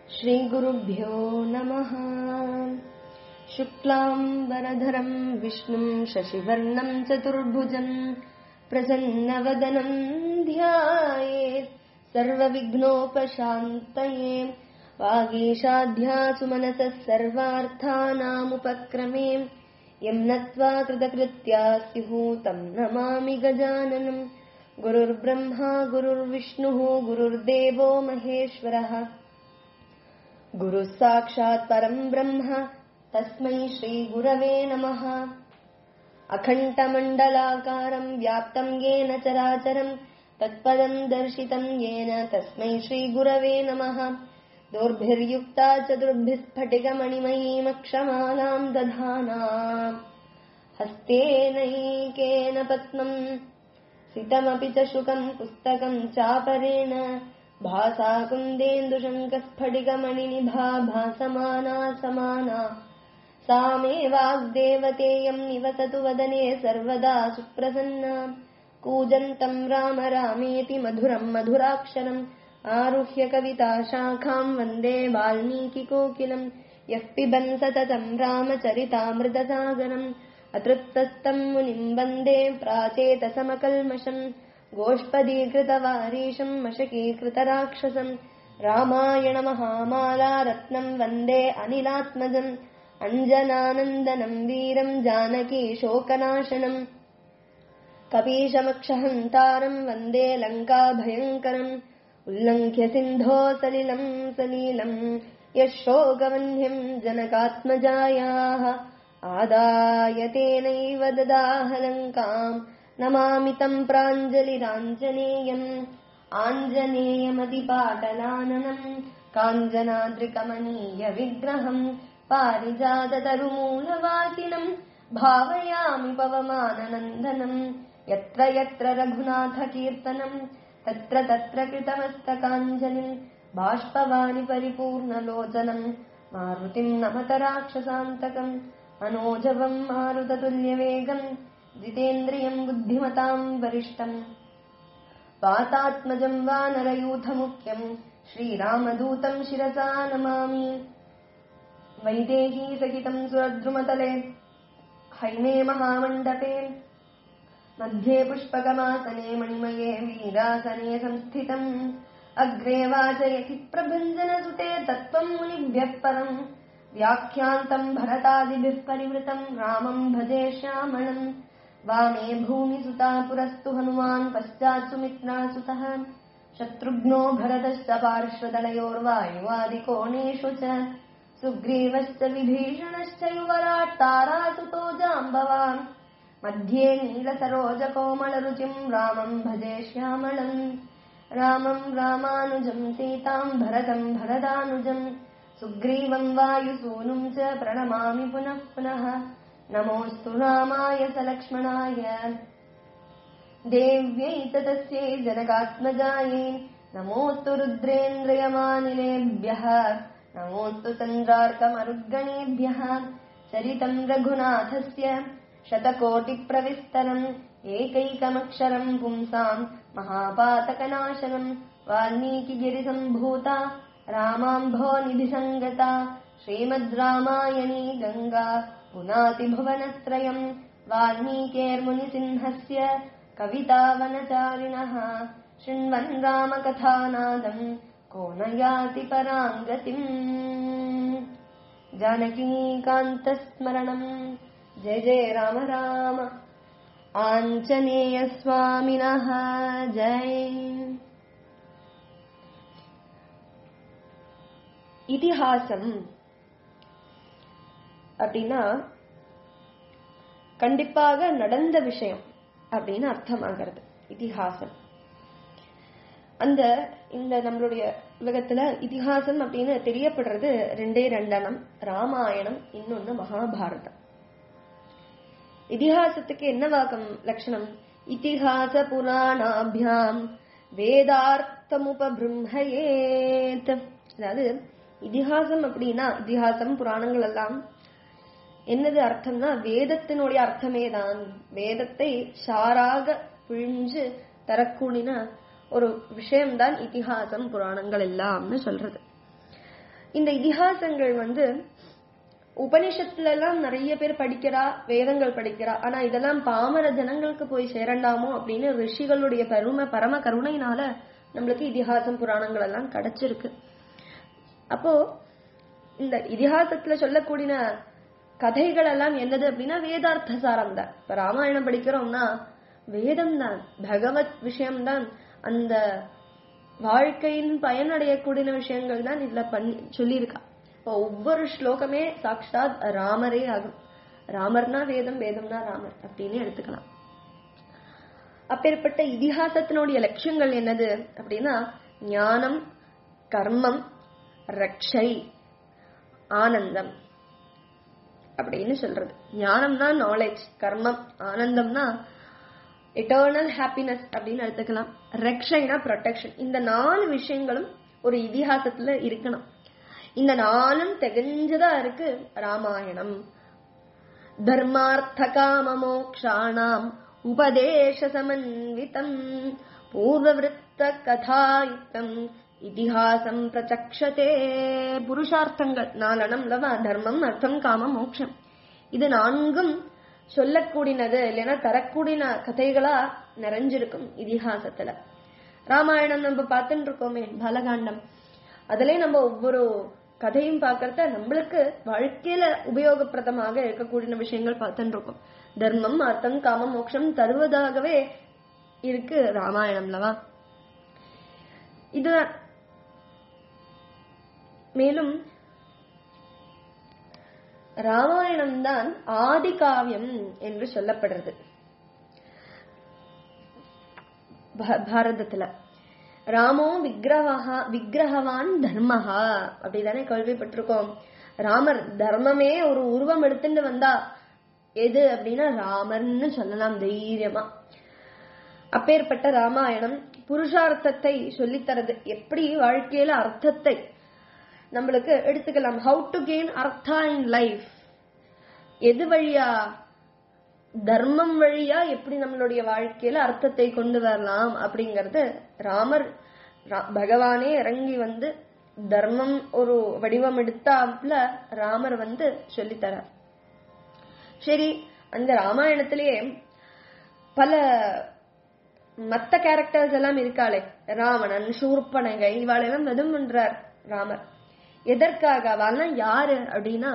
श्रीगुरुभ्यो नमः शुक्लाम्बरधरम् विष्णुम् शशिवर्णम् चतुर्भुजम् प्रसन्नवदनम् ध्यायेत् सर्वविघ्नोपशान्तये वागीशाध्यासुमनसः सर्वार्थानामुपक्रमे यम् नत्वा कृतकृत्या स्युः तम् नमामि गजाननम् गुरुर्ब्रह्मा गुरुर्विष्णुः गुरुर्देवो महेश्वरः गुरुः साक्षात् परम् ब्रह्म तस्मै श्रीगुरवे नमः अखण्डमण्डलाकारम् व्याप्तम् येन चराचरम् तत्पदम् दर्शितम् येन तस्मै श्रीगुरवे नमः दोर्भिर्युक्ता चतुर्भिः स्फटिकमणिमयीमक्षमालाम् दधाना हस्तेनैकेन पद्मम् सितमपि च शुकम् पुस्तकम् चापरेण भासा कुन्देन्दुशङ्कस्फटिकमणिनिभा भासमाना समाना सा मे वाग्देवतेयम् निवसतु वदने सर्वदा सुप्रसन्ना कूजन्तम् राम रामेति मधुरम् मधुराक्षरम् आरुह्य कविता शाखाम् वन्दे वाल्मीकिकोकिलम् यः पिबन् सततम् रामचरितामृतसागरम् अतृप्तस्तम् मुनिम् वन्दे प्राचेतसमकल्मषम् गोष्पदीकृतवारीशम् मशकीकृतराक्षसम् रामायणमहामाला रत्नम् वन्दे अनिलात्मजम् अञ्जनानन्दनम् वीरम् जानकी शोकनाशनम् कपीशमक्षहन्तारम् वन्दे लङ्काभयङ्करम् उल्लङ्घ्य सिन्धो सलिलम् सलीलम् यः शोकवह्न्यम् जनकात्मजायाः आदाय तेनैव ददाह लङ्काम् नमामि तम् प्राञ्जलिराञ्जनेयम् आञ्जनेयमतिपाटलाननम् काञ्जनाद्रिकमनीय विग्रहम् पारिजाततरुमूलवासिनम् भावयामि पवमाननन्दनम् यत्र यत्र रघुनाथकीर्तनम् तत्र तत्र कृतमस्तकाञ्जलिम् बाष्पवानि परिपूर्णलोचनम् मारुतिम् नमत राक्षसान्तकम् मनोजवम् मारुततुल्यवेगम् जितेन्द्रियम् बुद्धिमताम् वरिष्ठम् वातात्मजम् वानरयूथमुख्यम् श्रीरामदूतम् शिरसा नमामि वैदेही सहितम् सुरद्रुमतले हैमे महामण्डपे मध्ये पुष्पकमासने मणिमये वीरासने संस्थितम् अग्रे वाचयति प्रभञ्जनसुते तत्त्वम् मुनिभ्यः परम् व्याख्यान्तम् भरतादिभिः परिवृतम् रामम् भजे श्यामणम् वामे भूमिसुता पुरस्तु हनुमान् पश्चात् सुमित्रासुतः शत्रुघ्नो भरतश्च पार्श्वदलयोर्वायुवादिकोणेषु च सुग्रीवश्च विभीषणश्च युवराट् तारासुतो जाम्बवान् मध्ये नीलसरोजकोमलरुचिम् रामम् भजे श्यामळम् रामम् रामानुजम् सीताम् भरतम् भरदानुजम् सुग्रीवम् वायुसूनुम् च प्रणमामि पुनः पुनः नमोऽस्तु रामाय सलक्ष्मणाय देव्यै च तस्यै जनकात्मजायै नमोऽस्तु रुद्रेन्द्रयमानिलेभ्यः नमोऽस्तु चन्द्रार्कमरुद्गणेभ्यः चरितम् रघुनाथस्य शतकोटिप्रविस्तरम् एकैकमक्षरम् पुंसाम् महापातकनाशनम् वाल्मीकिगिरिसम्भूता रामाम्भोनिधिसङ्गता श्रीमद् रामायणी गङ्गा पुनातिभुवनत्रयम् वाल्मीकेर्मुनिसिंहस्य कवितावनचारिणः शृण्वन् रामकथानादम् को न याति पराङ्गतिम् जानकीकान्तस्मरणम् जय जय राम राम आञ्जनेयस्वामिनः जय இதிஹாசம் அப்படின்னா கண்டிப்பாக நடந்த விஷயம் அப்படின்னு அர்த்தமாகிறது இதிஹாசம் அந்த இந்த நம்மளுடைய உலகத்துல இதிஹாசம் அப்படின்னு தெரியப்படுறது ரெண்டே ரெண்டனம் ராமாயணம் இன்னொன்னு மகாபாரதம் இதிஹாசத்துக்கு என்ன வாக்கம் லட்சணம் இதிஹாச புராணாபியாம் வேதார்த்தமுபிரம்மயேத் அதாவது இதிஹாசம் அப்படின்னா இதிஹாசம் புராணங்கள் எல்லாம் என்னது அர்த்தம்னா வேதத்தினுடைய அர்த்தமே தான் வேதத்தை சாராக பிழிஞ்சு தரக்கூடிய ஒரு விஷயம்தான் இதிகாசம் புராணங்கள் எல்லாம்னு சொல்றது இந்த இதிகாசங்கள் வந்து உபனிஷத்துல எல்லாம் நிறைய பேர் படிக்கிறா வேதங்கள் படிக்கிறா ஆனா இதெல்லாம் பாமர ஜனங்களுக்கு போய் சேரண்டாமோ அப்படின்னு ரிஷிகளுடைய பெருமை பரம கருணையினால நம்மளுக்கு இதிகாசம் புராணங்கள் எல்லாம் கிடைச்சிருக்கு அப்போ இந்த இதிகாசத்துல சொல்லக்கூடிய கதைகள் எல்லாம் என்னது அப்படின்னா வேதார்த்த சாரம் தான் இப்ப ராமாயணம் படிக்கிறோம்னா வேதம் தான் பகவத் விஷயம்தான் அந்த வாழ்க்கையின் பயனடையக்கூடிய விஷயங்கள் தான் இதுல பண்ணி சொல்லியிருக்கா இப்போ ஒவ்வொரு ஸ்லோகமே சாக்ஷாத் ராமரே ஆகும் ராமர்னா வேதம் வேதம்னா ராமர் அப்படின்னு எடுத்துக்கலாம் அப்பேற்பட்ட இதிகாசத்தினுடைய லட்சியங்கள் என்னது அப்படின்னா ஞானம் கர்மம் ரக்ஷை ஆனந்தம் அப்படின்னு சொல்றது ஞானம்னா நாலேஜ் கர்மம் ஆனந்தம்னா எட்டர்னல் ஹாப்பினஸ் அப்படின்னு எடுத்துக்கலாம் ரக்ஷைனா ப்ரொடெக்ஷன் இந்த நாலு விஷயங்களும் ஒரு இதிகாசத்துல இருக்கணும் இந்த நாலும் தெகஞ்சதா இருக்கு ராமாயணம் தர்மார்த்த காம மோக்ஷாணாம் உபதேச சமன்விதம் பூர்வவிருத்த கதாயுக்தம் இதிகாசம் பிரச்சக்ஷதே புருஷார்த்தங்கள் நாலனம்லவா தர்மம் அர்த்தம் காமம் மோட்சம் இது நான்கும் சொல்லக்கூடினது இல்லைன்னா தரக்கூடின கதைகளா நிறைஞ்சிருக்கும் இதிகாசத்துல ராமாயணம் நம்ம பார்த்துட்டு இருக்கோமே பலகாண்டம் அதுலயே நம்ம ஒவ்வொரு கதையும் பார்க்கறத நம்மளுக்கு வாழ்க்கையில உபயோகப்பிரதமாக இருக்கக்கூடிய விஷயங்கள் பார்த்துட்டு இருக்கோம் தர்மம் அர்த்தம் காமம் மோட்சம் தருவதாகவே இருக்கு ராமாயணம்லவா இது மேலும் ராமாயணம் தான் ஆதி காவியம் என்று சொல்லப்படுறது பாரதத்துல ராமோ விக்கிரகா விக்கிரகவான் தர்மஹா அப்படிதானே கேள்விப்பட்டிருக்கோம் ராமர் தர்மமே ஒரு உருவம் எடுத்துட்டு வந்தா எது அப்படின்னா ராமர்னு சொல்லலாம் தைரியமா அப்பேற்பட்ட ராமாயணம் புருஷார்த்தத்தை சொல்லித்தரது எப்படி வாழ்க்கையில அர்த்தத்தை நம்மளுக்கு எடுத்துக்கலாம் how to gain artha in life எது வழியா தர்மம் வழியா எப்படி நம்மளுடைய வாழ்க்கையில அர்த்தத்தை கொண்டு வரலாம் அப்படிங்கறது ராமர் பகவானே இறங்கி வந்து தர்மம் ஒரு வடிவம் எடுத்தாப்புல ராமர் வந்து சொல்லித்தரார் சரி அந்த ராமாயணத்திலேயே பல மத்த கேரக்டர்ஸ் எல்லாம் இருக்காளே ராவணன் சூர்பனகை இவாளெல்லாம் வெதும் பண்றார் ராமர் எதற்காக அவெல்லாம் யாரு அப்படின்னா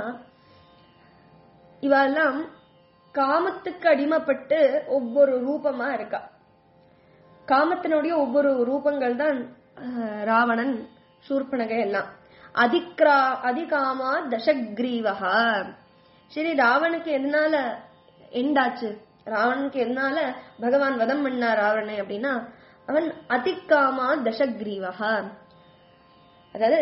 இவெல்லாம் காமத்துக்கு அடிமைப்பட்டு ஒவ்வொரு ரூபமா இருக்கா காமத்தினுடைய ஒவ்வொரு ரூபங்கள் தான் ராவணன் சூர்பனகை எல்லாம் அதிக்ரா அதிகாமா தசக்ரீவகா சரி ராவனுக்கு எதனால எண்டாச்சு ராவனுக்கு எதனால பகவான் வதம் பண்ணா ராவணனை அப்படின்னா அவன் அதிகாமா தசக்ரீவகா அதாவது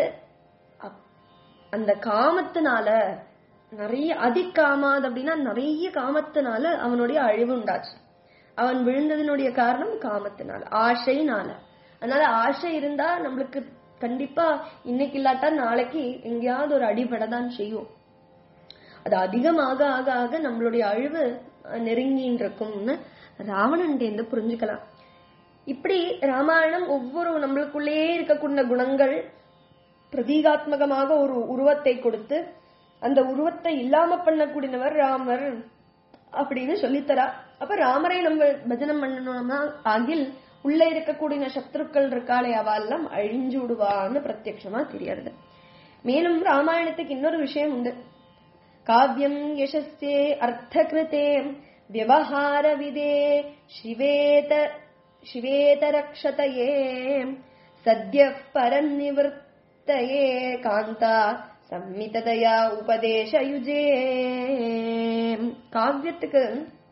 அந்த காமத்தினால நிறைய அதிகாமாது அப்படின்னா நிறைய காமத்தினால அவனுடைய அழிவு உண்டாச்சு அவன் விழுந்ததனுடைய காரணம் காமத்தினால ஆசைனால அதனால ஆசை இருந்தா நம்மளுக்கு கண்டிப்பா இன்னைக்கு இல்லாட்டா நாளைக்கு எங்கேயாவது ஒரு அடிபடதான் செய்யும் அது அதிகமாக ஆக ஆக நம்மளுடைய அழிவு நெருங்கின்னு இருக்கும்னு ராவணன் இருந்து புரிஞ்சுக்கலாம் இப்படி ராமாயணம் ஒவ்வொரு நம்மளுக்குள்ளேயே இருக்கக்கூடிய குணங்கள் பிரதீகாத்மகமாக ஒரு உருவத்தை கொடுத்து அந்த உருவத்தை இல்லாம பண்ணக்கூடியவர் ராமர் அப்படின்னு சொல்லித்தரா அப்ப ராமரை நம்ம பஜனம் பண்ணணும்னா ஆகில் உள்ள இருக்கக்கூடிய சத்ருக்கள் இருக்காளே அவெல்லாம் அழிஞ்சு விடுவான்னு பிரத்யட்சமா தெரியறது மேலும் ராமாயணத்துக்கு இன்னொரு விஷயம் உண்டு காவியம் யசஸ்தே அர்த்தகிருத்தே விவகார விதே சிவேத சிவேதரக்ஷதயே சத்ய பரநிவர்த்தயே காந்தா சம்மிததையா உபதேசயுஜே காவியத்துக்கு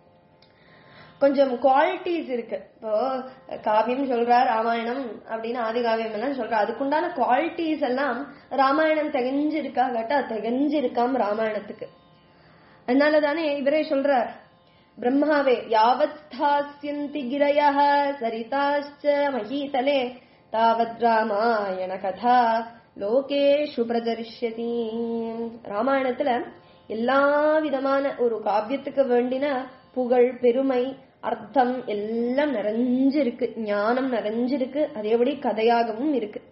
கொஞ்சம் குவாலிட்டிஸ் இருக்கு இப்போ காவியம் சொல்றா ராமாயணம் அப்படின்னு ஆதி காவியம் எல்லாம் சொல்றா அதுக்குண்டான குவாலிட்டிஸ் எல்லாம் ராமாயணம் திகஞ்சு இருக்கா கேட்டா திகஞ்சு இருக்காம் ராமாயணத்துக்கு அதனால தானே இவரே சொல்றார் பிரம்மாவே யாவத் ஸ்தாஸ்யந்தி கிரய சரிதாச்ச மகீதலே தாவத் ராமாயண கதா லோகேஷு பிரதரிஷ்யதி ராமாயணத்துல எல்லா விதமான ஒரு காவியத்துக்கு வேண்டின புகழ் பெருமை அர்த்தம் எல்லாம் நிறைஞ்சிருக்கு ஞானம் நிறைஞ்சிருக்கு அதேபடி கதையாகவும் இருக்கு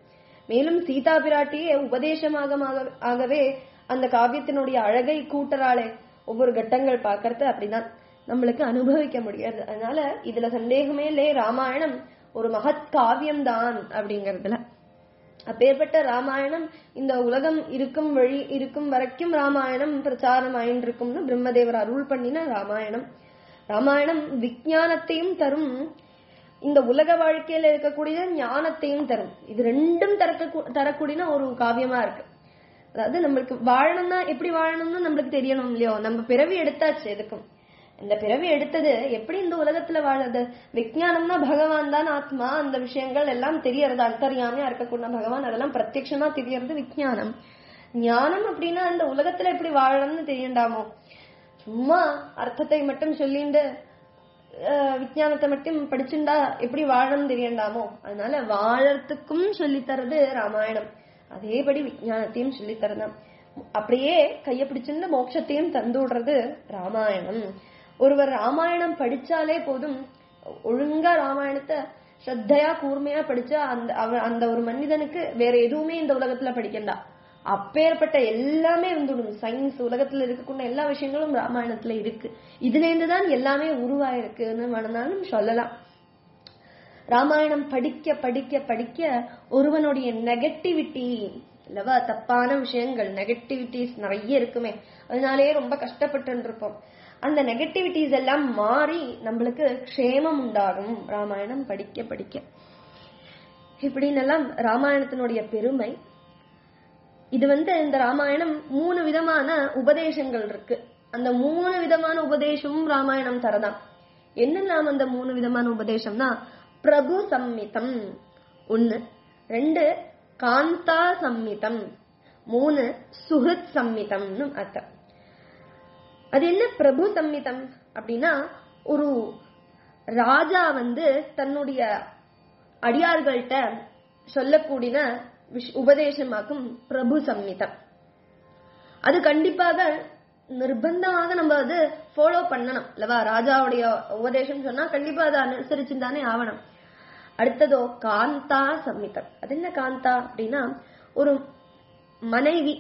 மேலும் சீதா பிராட்டியே உபதேசமாக ஆகவே அந்த காவியத்தினுடைய அழகை கூட்டறாளே ஒவ்வொரு கட்டங்கள் பார்க்கறது அப்படிதான் நம்மளுக்கு அனுபவிக்க முடியாது அதனால இதுல சந்தேகமே இல்லையே ராமாயணம் ஒரு மகத் காவியம் தான் அப்படிங்கறதுல அப்பேற்பட்ட ராமாயணம் இந்த உலகம் இருக்கும் வழி இருக்கும் வரைக்கும் ராமாயணம் பிரச்சாரம் ஆயின்றிருக்கும்னு பிரம்மதேவர் அருள் பண்ணின ராமாயணம் ராமாயணம் விஞ்ஞானத்தையும் தரும் இந்த உலக வாழ்க்கையில இருக்கக்கூடிய ஞானத்தையும் தரும் இது ரெண்டும் தரக்க தரக்கூடிய ஒரு காவியமா இருக்கு அதாவது நம்மளுக்கு வாழணும்னா எப்படி வாழணும்னு நம்மளுக்கு தெரியணும் இல்லையோ நம்ம பிறவி எடுத்தாச்சு எதுக்கும் இந்த பிறவி எடுத்தது எப்படி இந்த உலகத்துல வாழறது விஞ்ஞானம்னா பகவான் தான் ஆத்மா அந்த விஷயங்கள் எல்லாம் தெரியறது அந்தரியாமையா இருக்கக்கூடிய பகவான் அதெல்லாம் பிரத்யட்சமா தெரியறது விஞ்ஞானம் ஞானம் அப்படின்னா இந்த உலகத்துல எப்படி வாழணும்னு தெரியண்டாமோ சும்மா அர்த்தத்தை மட்டும் சொல்லிண்டு விஞ்ஞானத்தை மட்டும் படிச்சுண்டா எப்படி வாழணும்னு தெரியண்டாமோ அதனால வாழறதுக்கும் சொல்லித்தரது ராமாயணம் அதேபடி விஞ்ஞானத்தையும் சொல்லித்தரதான் அப்படியே கைய பிடிச்சிருந்த மோட்சத்தையும் தந்து விடுறது ராமாயணம் ஒருவர் ராமாயணம் படிச்சாலே போதும் ஒழுங்கா ராமாயணத்தை ஸ்ரத்தையா கூர்மையா படிச்சா அந்த அவ அந்த ஒரு மனிதனுக்கு வேற எதுவுமே இந்த உலகத்துல படிக்கண்டா அப்பேற்பட்ட எல்லாமே வந்துடும் சயின்ஸ் உலகத்துல இருக்கக்கூடிய எல்லா விஷயங்களும் ராமாயணத்துல இருக்கு இதுல இருந்துதான் எல்லாமே உருவாயிருக்குன்னு வேணும்னாலும் சொல்லலாம் ராமாயணம் படிக்க படிக்க படிக்க ஒருவனுடைய நெகட்டிவிட்டி இல்லவா தப்பான விஷயங்கள் நெகட்டிவிட்டிஸ் நிறைய இருக்குமே அதனாலேயே ரொம்ப கஷ்டப்பட்டு இருப்போம் அந்த நெகட்டிவிட்டிஸ் எல்லாம் மாறி நம்மளுக்கு க்ஷேமம் உண்டாகும் ராமாயணம் படிக்க படிக்க இப்படின்னெல்லாம் ராமாயணத்தினுடைய பெருமை இது வந்து இந்த ராமாயணம் மூணு விதமான உபதேசங்கள் இருக்கு அந்த மூணு விதமான உபதேசமும் ராமாயணம் தரதான் என்ன நாம் அந்த மூணு விதமான உபதேசம்னா பிரபு சம்மிதம் ஒன்னு ரெண்டு காந்தா சம்மிதம் மூணு சுஹத் சம்மிதம்னு அர்த்தம் அது என்ன பிரபு சம்மிதம் அப்படின்னா ஒரு ராஜா வந்து தன்னுடைய அடியார்கள்ட்ட சொல்லக்கூடிய உபதேசமாக்கும் பிரபு சம்மிதம் அது கண்டிப்பாக நிர்பந்தமாக நம்ம அது ஃபாலோ பண்ணணும் இல்லவா ராஜாவுடைய உபதேசம் சொன்னா கண்டிப்பா அதை அனுசரிச்சு தானே ஆகணும் அடுத்ததோ காந்தா சம்மிதம் அது என்ன காந்தா அப்படின்னா ஒரு மனைவி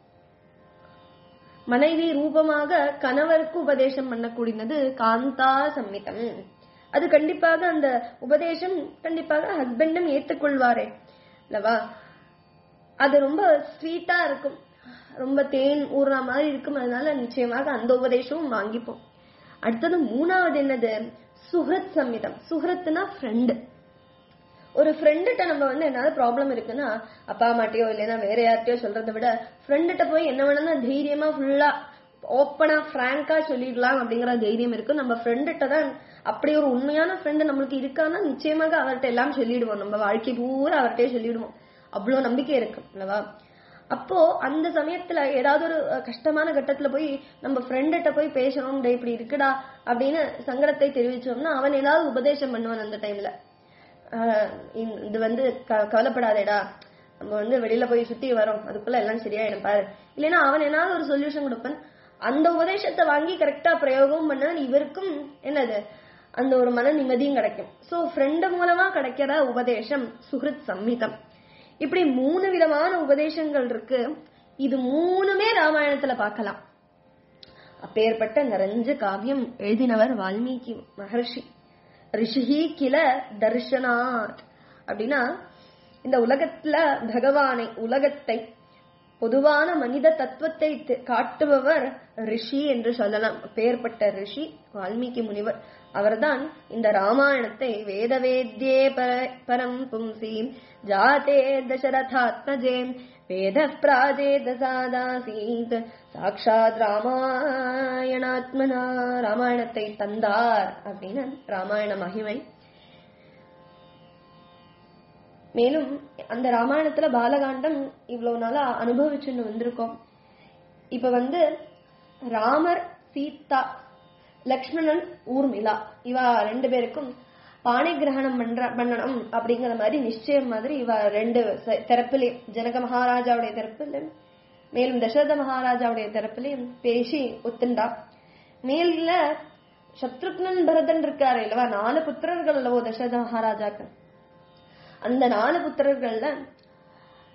மனைவி ரூபமாக கணவருக்கு உபதேசம் பண்ணக்கூடியது காந்தா சம்மிதம் அது கண்டிப்பாக அந்த உபதேசம் கண்டிப்பாக ஹஸ்பண்டும் ஏற்றுக்கொள்வாரே இல்லவா அது ரொம்ப ஸ்வீட்டா இருக்கும் ரொம்ப தேன் ஊறுற மாதிரி இருக்கும் அதனால நிச்சயமாக அந்த உபதேசமும் வாங்கிப்போம் அடுத்தது மூணாவது என்னது சுஹத் சம்மிதம் சுஹரத்னா ஃப்ரெண்டு ஒரு ஃப்ரெண்டுகிட்ட நம்ம வந்து ஏதாவது ப்ராப்ளம் இருக்குன்னா அப்பா அம்மாட்டையோ இல்லைன்னா வேற யார்ட்டையோ சொல்றதை விட ஃப்ரெண்டுகிட்ட போய் என்ன வேணும்னா தைரியமா ஃபுல்லா ஓப்பனா ஃப்ராங்கா சொல்லிடலாம் அப்படிங்கிற தைரியம் இருக்கு நம்ம ஃப்ரெண்டுகிட்ட தான் அப்படி ஒரு உண்மையான ஃப்ரெண்டு நம்மளுக்கு இருக்கான்னா நிச்சயமாக அவர்கிட்ட எல்லாம் சொல்லிடுவோம் நம்ம வாழ்க்கை பூரா அவர்கிட்டயே சொல்லிடுவோம் அவ்வளவு நம்பிக்கை இருக்கு அல்லவா அப்போ அந்த சமயத்துல ஏதாவது ஒரு கஷ்டமான கட்டத்துல போய் நம்ம ஃப்ரெண்ட்ட போய் பேசணும் டே இப்படி இருக்குடா அப்படின்னு சங்கடத்தை தெரிவிச்சோம்னா அவன் ஏதாவது உபதேசம் பண்ணுவான் அந்த டைம்ல இது வந்து கவலைப்படாதேடா நம்ம வந்து வெளியில போய் சுத்தி வரோம் அதுக்குள்ள எல்லாம் சரியாயிடும் பாரு இல்லைன்னா அவன் ஏதாவது ஒரு சொல்யூஷன் கொடுப்பான் அந்த உபதேசத்தை வாங்கி கரெக்டா பிரயோகம் பண்ண இவருக்கும் என்னது அந்த ஒரு மன நிம்மதியும் கிடைக்கும் சோ ஃப்ரெண்டு மூலமா கிடைக்கிற உபதேசம் சுஹிருத் சம்மிதம் இப்படி மூணு விதமான உபதேசங்கள் இருக்கு இது மூணுமே ராமாயணத்துல பார்க்கலாம் அப்பேற்பட்ட நிறைஞ்ச காவியம் எழுதினவர் வால்மீகி மகர்ஷி ரிஷிஹி கில தர்ஷனாத் அப்படின்னா இந்த உலகத்துல பகவானை உலகத்தை பொதுவான மனித தத்துவத்தை காட்டுபவர் ரிஷி என்று சொல்லலாம் பேர்பட்ட ரிஷி வால்மீகி முனிவர் அவர்தான் இந்த ராமாயணத்தை வேத வேத்யே பரம் பும்சி ஜாதே தசரதாத்மஜே வேத பிராஜேத சாதாசீத் சாட்சாத் ராமாயணாத்மனா ராமாயணத்தை தந்தார் அப்படின்னு ராமாயண மகிமை மேலும் அந்த ராமாயணத்துல பாலகாண்டம் இவ்வளவு நாளா அனுபவிச்சுன்னு வந்திருக்கோம் இப்ப வந்து ராமர் சீதா லக்ஷ்மணன் ஊர்மிளா இவ ரெண்டு பேருக்கும் பாணி கிரகணம் பண்ற பண்ணணும் அப்படிங்கிற மாதிரி நிச்சயம் மாதிரி இவ ரெண்டு தரப்புலே ஜனக மகாராஜாவுடைய தரப்புல மேலும் தசரத மகாராஜாவுடைய தரப்புலையும் பேசி ஒத்துண்டா மேல சத்ருக்னன் பரதன் இருக்காரு இல்லவா நாலு புத்திரர்கள் அல்லவோ தசரத மகாராஜாக்கு அந்த நாலு புத்திரர்கள்ல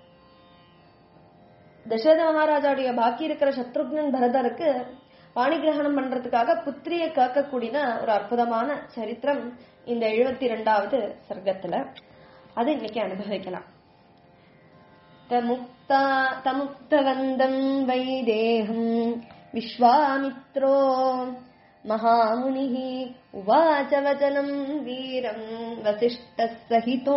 தசரத மகாராஜாவுடைய பாக்கி இருக்கிற சத்ருக்னன் பரதருக்கு பாணி கிரகணம் பண்றதுக்காக புத்திரியை கேட்கக்கூடிய ஒரு அற்புதமான சரித்திரம் இந்த எழுபத்தி ரெண்டாவது சர்க்கத்துல அது இன்னைக்கு அனுபவிக்கலாம் தமுக்தா தமுக்தவந்தம் வைதேகம் விஸ்வாமித்ரோ மகாமுனிः உவாச்ச வச்சனம் வீரம் வசிஷ்ட சகிதோ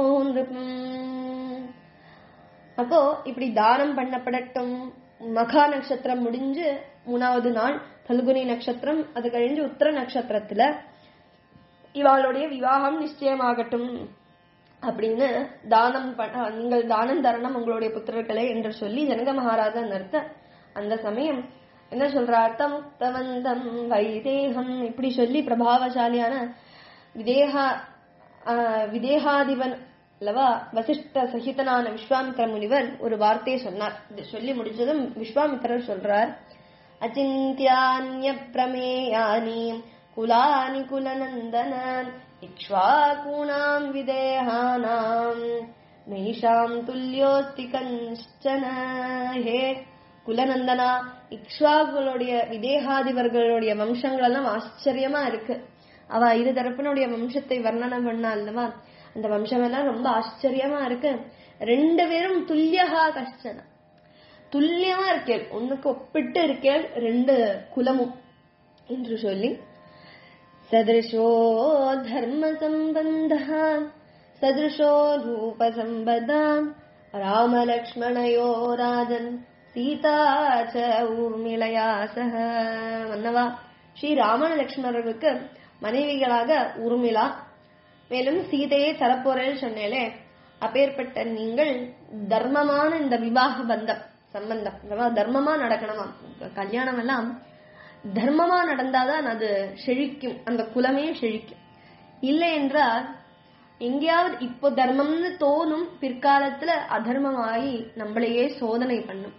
அப்போ இப்படி தானம் பண்ணப்படட்டும் மகா நட்சத்திரம் முடிஞ்சு மூணாவது நாள் பல்குனி நட்சத்திரம் அது கழிஞ்சு உத்தர நட்சத்திரத்துல இவாளுடைய விவாகம் நிச்சயமாகட்டும் அப்படின்னு தானம் பண்ண நீங்கள் தானம் தரணும் உங்களுடைய புத்திரர்களே என்று சொல்லி ஜனக மகாராஜா நிறுத்த அந்த சமயம் என்ன சொல்றார் தமுக்தவந்தம் வைதேகம் இப்படி சொல்லி பிரபாவசாலியான விதேகா விதேகாதிபன் அல்லவா வசிஷ்ட சகிதனான விஸ்வாமித்திர முனிவர் ஒரு வார்த்தையை சொன்னார் இது சொல்லி முடிச்சதும் விஸ்வாமித்திரர் சொல்றார் அச்சிந்தியான்ய பிரமேயானி குலானி குலநந்தன இக்ஷ்வாகூணாம் விதேகானாம் நைஷாம் துல்யோஸ்தி கஞ்சன ஹே குலநந்தனா இக்ஷ்வாகுகளுடைய விதேகாதிபர்களுடைய வம்சங்கள் எல்லாம் ஆச்சரியமா இருக்கு அவ இரு தரப்பினுடைய வம்சத்தை வர்ணனம் பண்ணா அல்லவா அந்த வம்சம் எல்லாம் ரொம்ப ஆச்சரியமா இருக்கு ரெண்டு பேரும் துல்லியகா கஷ்டன துல்லியமா இருக்கேள் ஒண்ணுக்கு ஒப்பிட்டு இருக்கேள் ரெண்டு குலமும் என்று சொல்லி சதிருஷோ தர்ம சம்பந்த சதிருஷோ ரூப சம்பதாம் ராமலக்ஷ்மணயோ ராஜன் சீதா ச ஊர்மிளையா சக மன்னவா ஸ்ரீ ராமன லக்ஷ்மணர்களுக்கு மனைவிகளாக ஊர்மிளா மேலும் சீதையை தரப்போறேன்னு சொன்னேலே அப்பேற்பட்ட நீங்கள் தர்மமான இந்த விவாக பந்தம் சம்பந்தம் அதாவது தர்மமா நடக்கணுமா கல்யாணம் எல்லாம் தர்மமா நடந்தாதான் அது செழிக்கும் அந்த குலமே செழிக்கும் இல்லை என்றால் எங்கேயாவது இப்போ தர்மம்னு தோணும் பிற்காலத்துல அதர்மமாகி நம்மளையே சோதனை பண்ணும்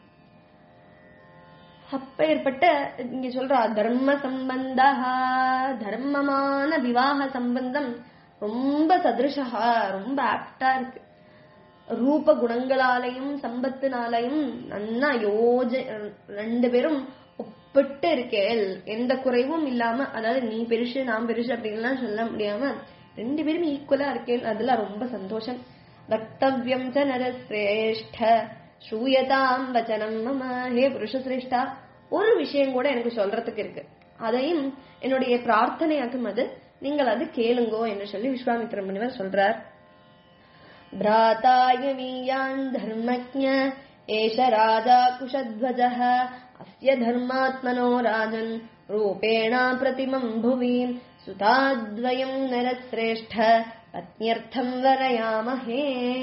அப்பேற்பட்ட இங்க சொல்றா தர்ம சம்பந்தா தர்மமான விவாக சம்பந்தம் ரொம்ப சதிருஷா ரொம்ப ஆப்டா இருக்கு ரூப குணங்களாலையும் சம்பத்தினாலையும் நன்னா யோஜ ரெண்டு பேரும் ஒப்பிட்டு இருக்கேள் எந்த குறைவும் இல்லாம அதாவது நீ பெருசு நான் பெருசு அப்படின்லாம் சொல்ல முடியாம ரெண்டு பேரும் ஈக்குவலா இருக்கேள் அதுல ரொம்ப சந்தோஷம் வக்தவ்யம் ச நரசிரேஷ்ட ஸ்ரூயதாம் வச்சனம் மம ஹே புருஷசிரேஷ்டா ஒரு விஷயம் கூட எனக்கு சொல்றதுக்கு இருக்கு அதையும் என்னுடைய பிரார்த்தனையாக்கும் அது நீங்கள் அது கேளுங்கோ என்று சொல்லி விஸ்வாமித்திர முனிவர் சொல்றார் भ्रातायमीयान् धर्मज्ञ एष राजा कुशध्वजः अस्य धर्मात्मनो राजन् रूपेणा प्रतिमम् भुवि सुताद्वयम् नरश्रेष्ठ பத்னியர்த்தம் வரையாமஹே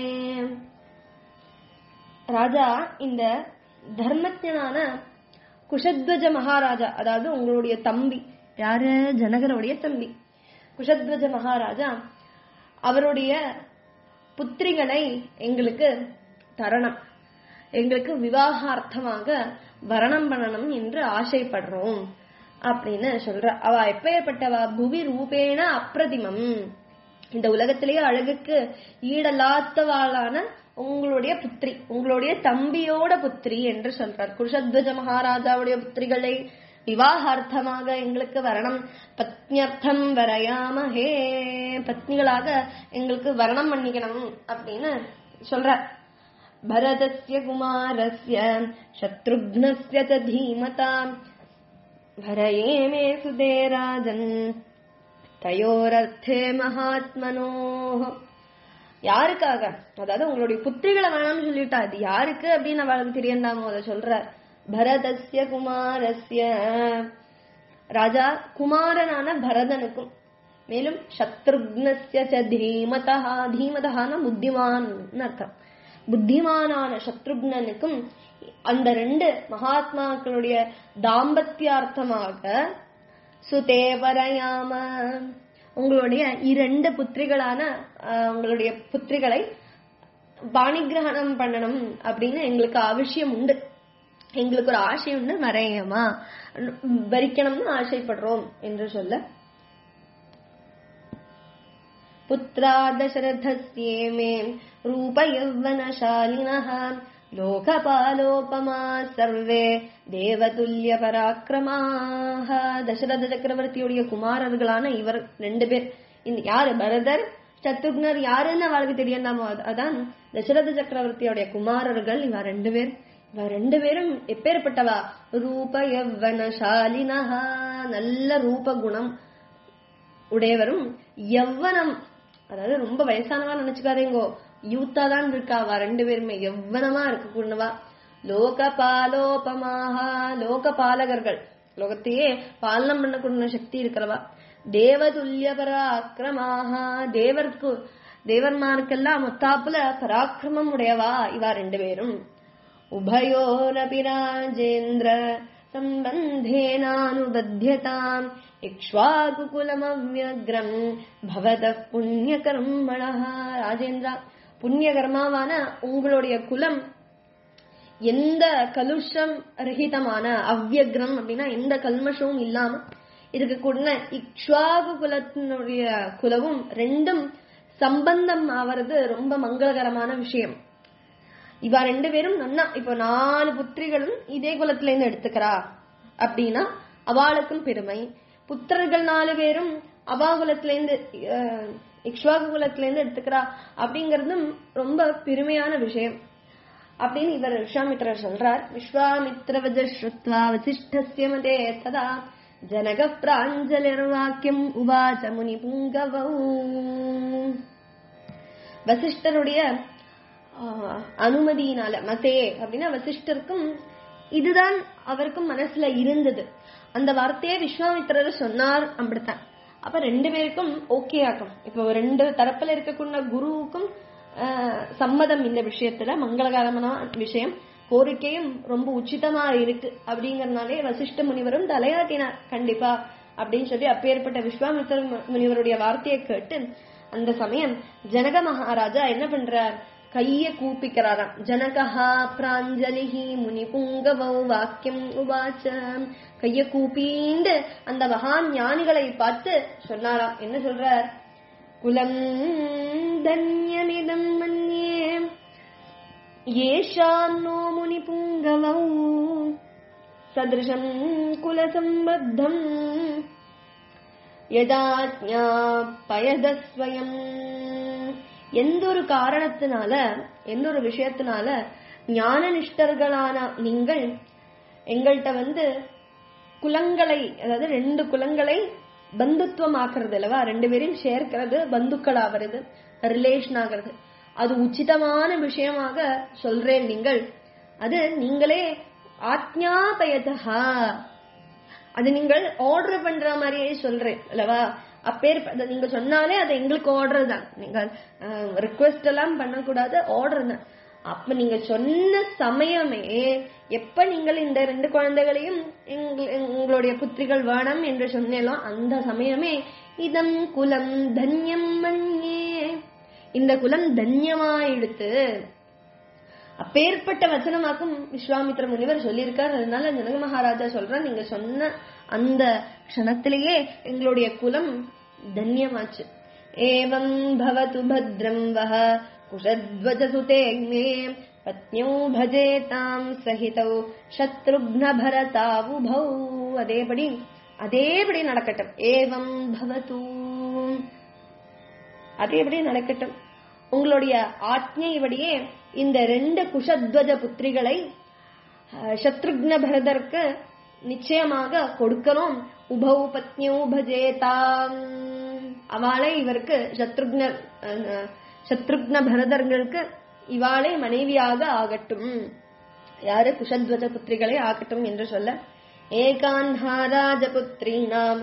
ராஜா இந்த தர்மஜனான குஷத்வஜ மகாராஜா அதாவது உங்களுடைய தம்பி யாரு ஜனகருடைய தம்பி குஷத்வஜ மகாராஜா அவருடைய புத்திரிகளை எங்களுக்கு தரணும் எங்களுக்கு விவாகார்த்தமாக வரணம் பண்ணணும் என்று ஆசைப்படுறோம் அப்படின்னு சொல்ற அவ எப்பேற்பட்டவா புவி ரூபேண அப்பிரதிமம் இந்த உலகத்திலேயே அழகுக்கு ஈடலாத்தவாளான உங்களுடைய புத்திரி உங்களுடைய தம்பியோட புத்திரி என்று சொல்றார் குருஷத்வஜ மகாராஜாவுடைய புத்திரிகளை விவாகார்த்தமாக எங்களுக்கு வரணம் பத்னியர்த்தம் வரையாம ஹே பத்னிகளாக எங்களுக்கு வரணம் பண்ணிக்கணும் அப்படின்னு சொல்ற பரதஸ்ய குமாரஸ்ய சத்ருக்னஸ்ய ச தீமதா भरये मे सुदे राजन् தயோரர்த்தே மகாத்மனோ யாருக்காக அதாவது உங்களுடைய புத்திரிகளை வேணாம்னு சொல்லிட்டா அது யாருக்கு அப்படின்னு அவளுக்கு தெரியண்டாமோ அதை சொல்ற பரதஸ்ய குமாரஸ்ய ராஜா குமாரனான பரதனுக்கும் மேலும் சத்ருக்னஸ்ய ச தீமதா தீமதகான புத்திமான் அர்த்தம் புத்திமானான சத்ருக்னனுக்கும் அந்த ரெண்டு மகாத்மாக்களுடைய தாம்பத்தியார்த்தமாக சுதேவரையாம உங்களுடைய இரண்டு புத்திரிகளான அஹ், உங்களுடைய புத்திரிகளை பாணிகிரகணம் பண்ணணும் அப்படின்னு எங்களுக்கு அவசியம் உண்டு எங்களுக்கு ஒரு ஆசை உண்டு வரையமா வரிக்கணும்னு ஆசைப்படுறோம் என்று சொல்ல पुत्रा दशरथस्ये मे रूपयौवनशालिनः லோகபாலோபமா சர்வே தேவதுல்ய பராக்கிரமாக தசரத சக்கரவர்த்தியுடைய குமாரர்களான இவர் ரெண்டு பேர் இந்த யாரு பரதர் சத்ருக்னர் யாருன்னு அவளுக்கு தெரியும் நாம அதான் தசரத சக்கரவர்த்தியோடைய குமாரர்கள் இவ ரெண்டு பேர் இவ ரெண்டு பேரும் எப்பேற்பட்டவா ரூப யவ்வனசாலினஹா நல்ல ரூப குணம் உடையவரும் யவ்வனம் அதாவது ரொம்ப வயசானவா நினைச்சுக்காதீங்கோ யூத்தா தான் இருக்கா அவ ரெண்டு பேருமே எவ்வனமா இருக்க கூடவா லோகபாலோபமாக லோகபாலகர்கள் லோகத்தையே பாலனம் பண்ணக்கூடிய சக்தி இருக்கிறவா தேவதுல்ய பராக்கிரமாக தேவர்க்கு தேவர்மாருக்கெல்லாம் மொத்தாப்புல பராக்கிரமம் உடையவா இவா ரெண்டு பேரும் உபயோரபி ராஜேந்திர सम्बन्धेनानुबध्यताम् इक्ष्वाकुकुलमव्यग्रम् भवतः புண்ணியகர்மணः ராஜேந்திரா புண்ணிய கர்மாவான உங்களுடைய குலம் எந்த கலுஷம் ரஹிதமான அவ்யக்ரம் அப்படின்னா எந்த கல்மஷமும் இல்லாம இருக்கக்கூடிய இக்ஷ்வாகு குலத்தினுடைய குலவும் ரெண்டும் சம்பந்தம் ஆவறது ரொம்ப மங்களகரமான விஷயம் இவ ரெண்டு பேரும் நன்னா இப்போ நாலு புத்திரிகளும் இதே குலத்துல இருந்து எடுத்துக்கிறா அப்படின்னா அவளுக்கும் பெருமை புத்திரர்கள் நாலு பேரும் அவா குலத்துல இருந்து அஹ், இக்ஷ்வாகு குலத்துல இருந்து எடுத்துக்கிறா அப்படிங்கறதும் ரொம்ப பெருமையான விஷயம் அப்படின்னு இவர் விஸ்வாமித்திரர் சொல்றார் விஸ்வாமித்ரவஜ ஸ்ருத்வா வசிஷ்டஸ்ய மதே ததா ஜனக பிராஞ்சலிர்வாக்கியம் உவாச்ச முனி புங்கவௌ வசிஷ்டருடைய ஆஹ், அனுமதியினால மதே அப்படின்னா வசிஷ்டருக்கும் இதுதான் அவருக்கும் மனசுல இருந்தது அந்த வார்த்தையை விஸ்வாமித்திரர் சொன்னார் அப்படித்தான் அப்ப ரெண்டு பேருக்கும் ஓகே ஆகும் இப்போ ரெண்டு தரப்புல இருக்கக்கூடிய குருவுக்கும் ஆஹ், சம்மதம் இந்த விஷயத்துல மங்களகரமான விஷயம் கோரிக்கையும் ரொம்ப உச்சிதமா இருக்கு அப்படிங்கறதுனாலே வசிஷ்ட முனிவரும் தலையாட்டினார் கண்டிப்பா அப்படின்னு சொல்லி அப்பேற்பட்ட விஸ்வாமித்திர முனிவருடைய வார்த்தையை கேட்டு அந்த சமயம் ஜனக மகாராஜா என்ன பண்றார் கைய கூப்பிக்கிறாராம் ஜனகஹா பிராஞ்சலிஹி முனி புங்கவௌ வாக்கியம் உவாச்ச கைய கூப்பிண்டு அந்த மகான் ஞானிகளை பார்த்து சொன்னாராம் என்ன சொல்றார் குலம் தன்யமிதம் மன்யே येषाम् नो मुनिपुङ्गवौ सदृशम् कुलसम्बद्धम् யதாஜ்ஞாபயதஸ்வயம் எந்த ஒரு காரணத்தினால எந்த ஒரு விஷயத்தினால ஞான நிஷ்டர்களான நீங்கள் எங்கள்கிட்ட வந்து குலங்களை அதாவது ரெண்டு குலங்களை பந்துத்துவம் ஆக்குறது அல்லவா ரெண்டு பேரையும் சேர்க்கிறது பந்துக்கள் ஆகிறது ரிலேஷன் ஆகிறது அது உச்சிதமான விஷயமாக சொல்றேன் நீங்கள் அது நீங்களே ஆத்ஞாபயதா அது நீங்கள் ஆர்டர் பண்ற மாதிரியே சொல்றேன் அல்லவா அப்பேர் அது நீங்க சொன்னாலே அது எங்களுக்கு ஆர்டர் தான் நீங்கள் ரிக்வெஸ்ட் எல்லாம் பண்ணக்கூடாது ஆர்டர் தான் அப்ப நீங்க சொன்ன சமயமே எப்ப நீங்கள் இந்த ரெண்டு குழந்தைகளையும் எங்க- உங்களுடைய புத்திரிகள் வேணும் என்று சொன்னேனோ அந்த சமயமே இதம் குலம் தன்யம் மன்யே இந்த குலம் தன்யமாயிடுத்து அப்பேற்பட்ட வச்சனமாக்கும் விஸ்வாமித்திர முனிவர் சொல்லியிருக்கார் அதனால ஜனக மகாராஜா சொல்றார் நீங்க சொன்ன அந்த க்ஷணத்திலேயே எங்களுடைய குலம் தன்யமாச்சு ஏவம் பவது பத்ரம் வஹ குஷத்வஜ சுதே மே பத்னியோ பஜேதாம் சகிதௌ சத்ருக்ன பரதாவுபௌ அதேபடி அதேபடி நடக்கட்டும் ஏவம் பவது அதேபடி நடக்கட்டும் உங்களுடைய ஆத்மையபடியே இந்த ரெண்டு குஷத்வஜ புத்திரிகளை அஹ், சத்ருக்ன பரதருக்கு நிச்சயமாக கொடுக்கிறோம் உபௌ பத்னியோ பஜேதாம் அவளை இவருக்கு சத்ருக்ன அஹ், சத்ருக்ன பரதர்களுக்கு இவாளை மனைவியாக ஆகட்டும் யாரு குஷத்வஜ புத்திரிகளை ஆகட்டும் என்று சொல்ல ஏகாந்தா ராஜபுத்ரீனாம்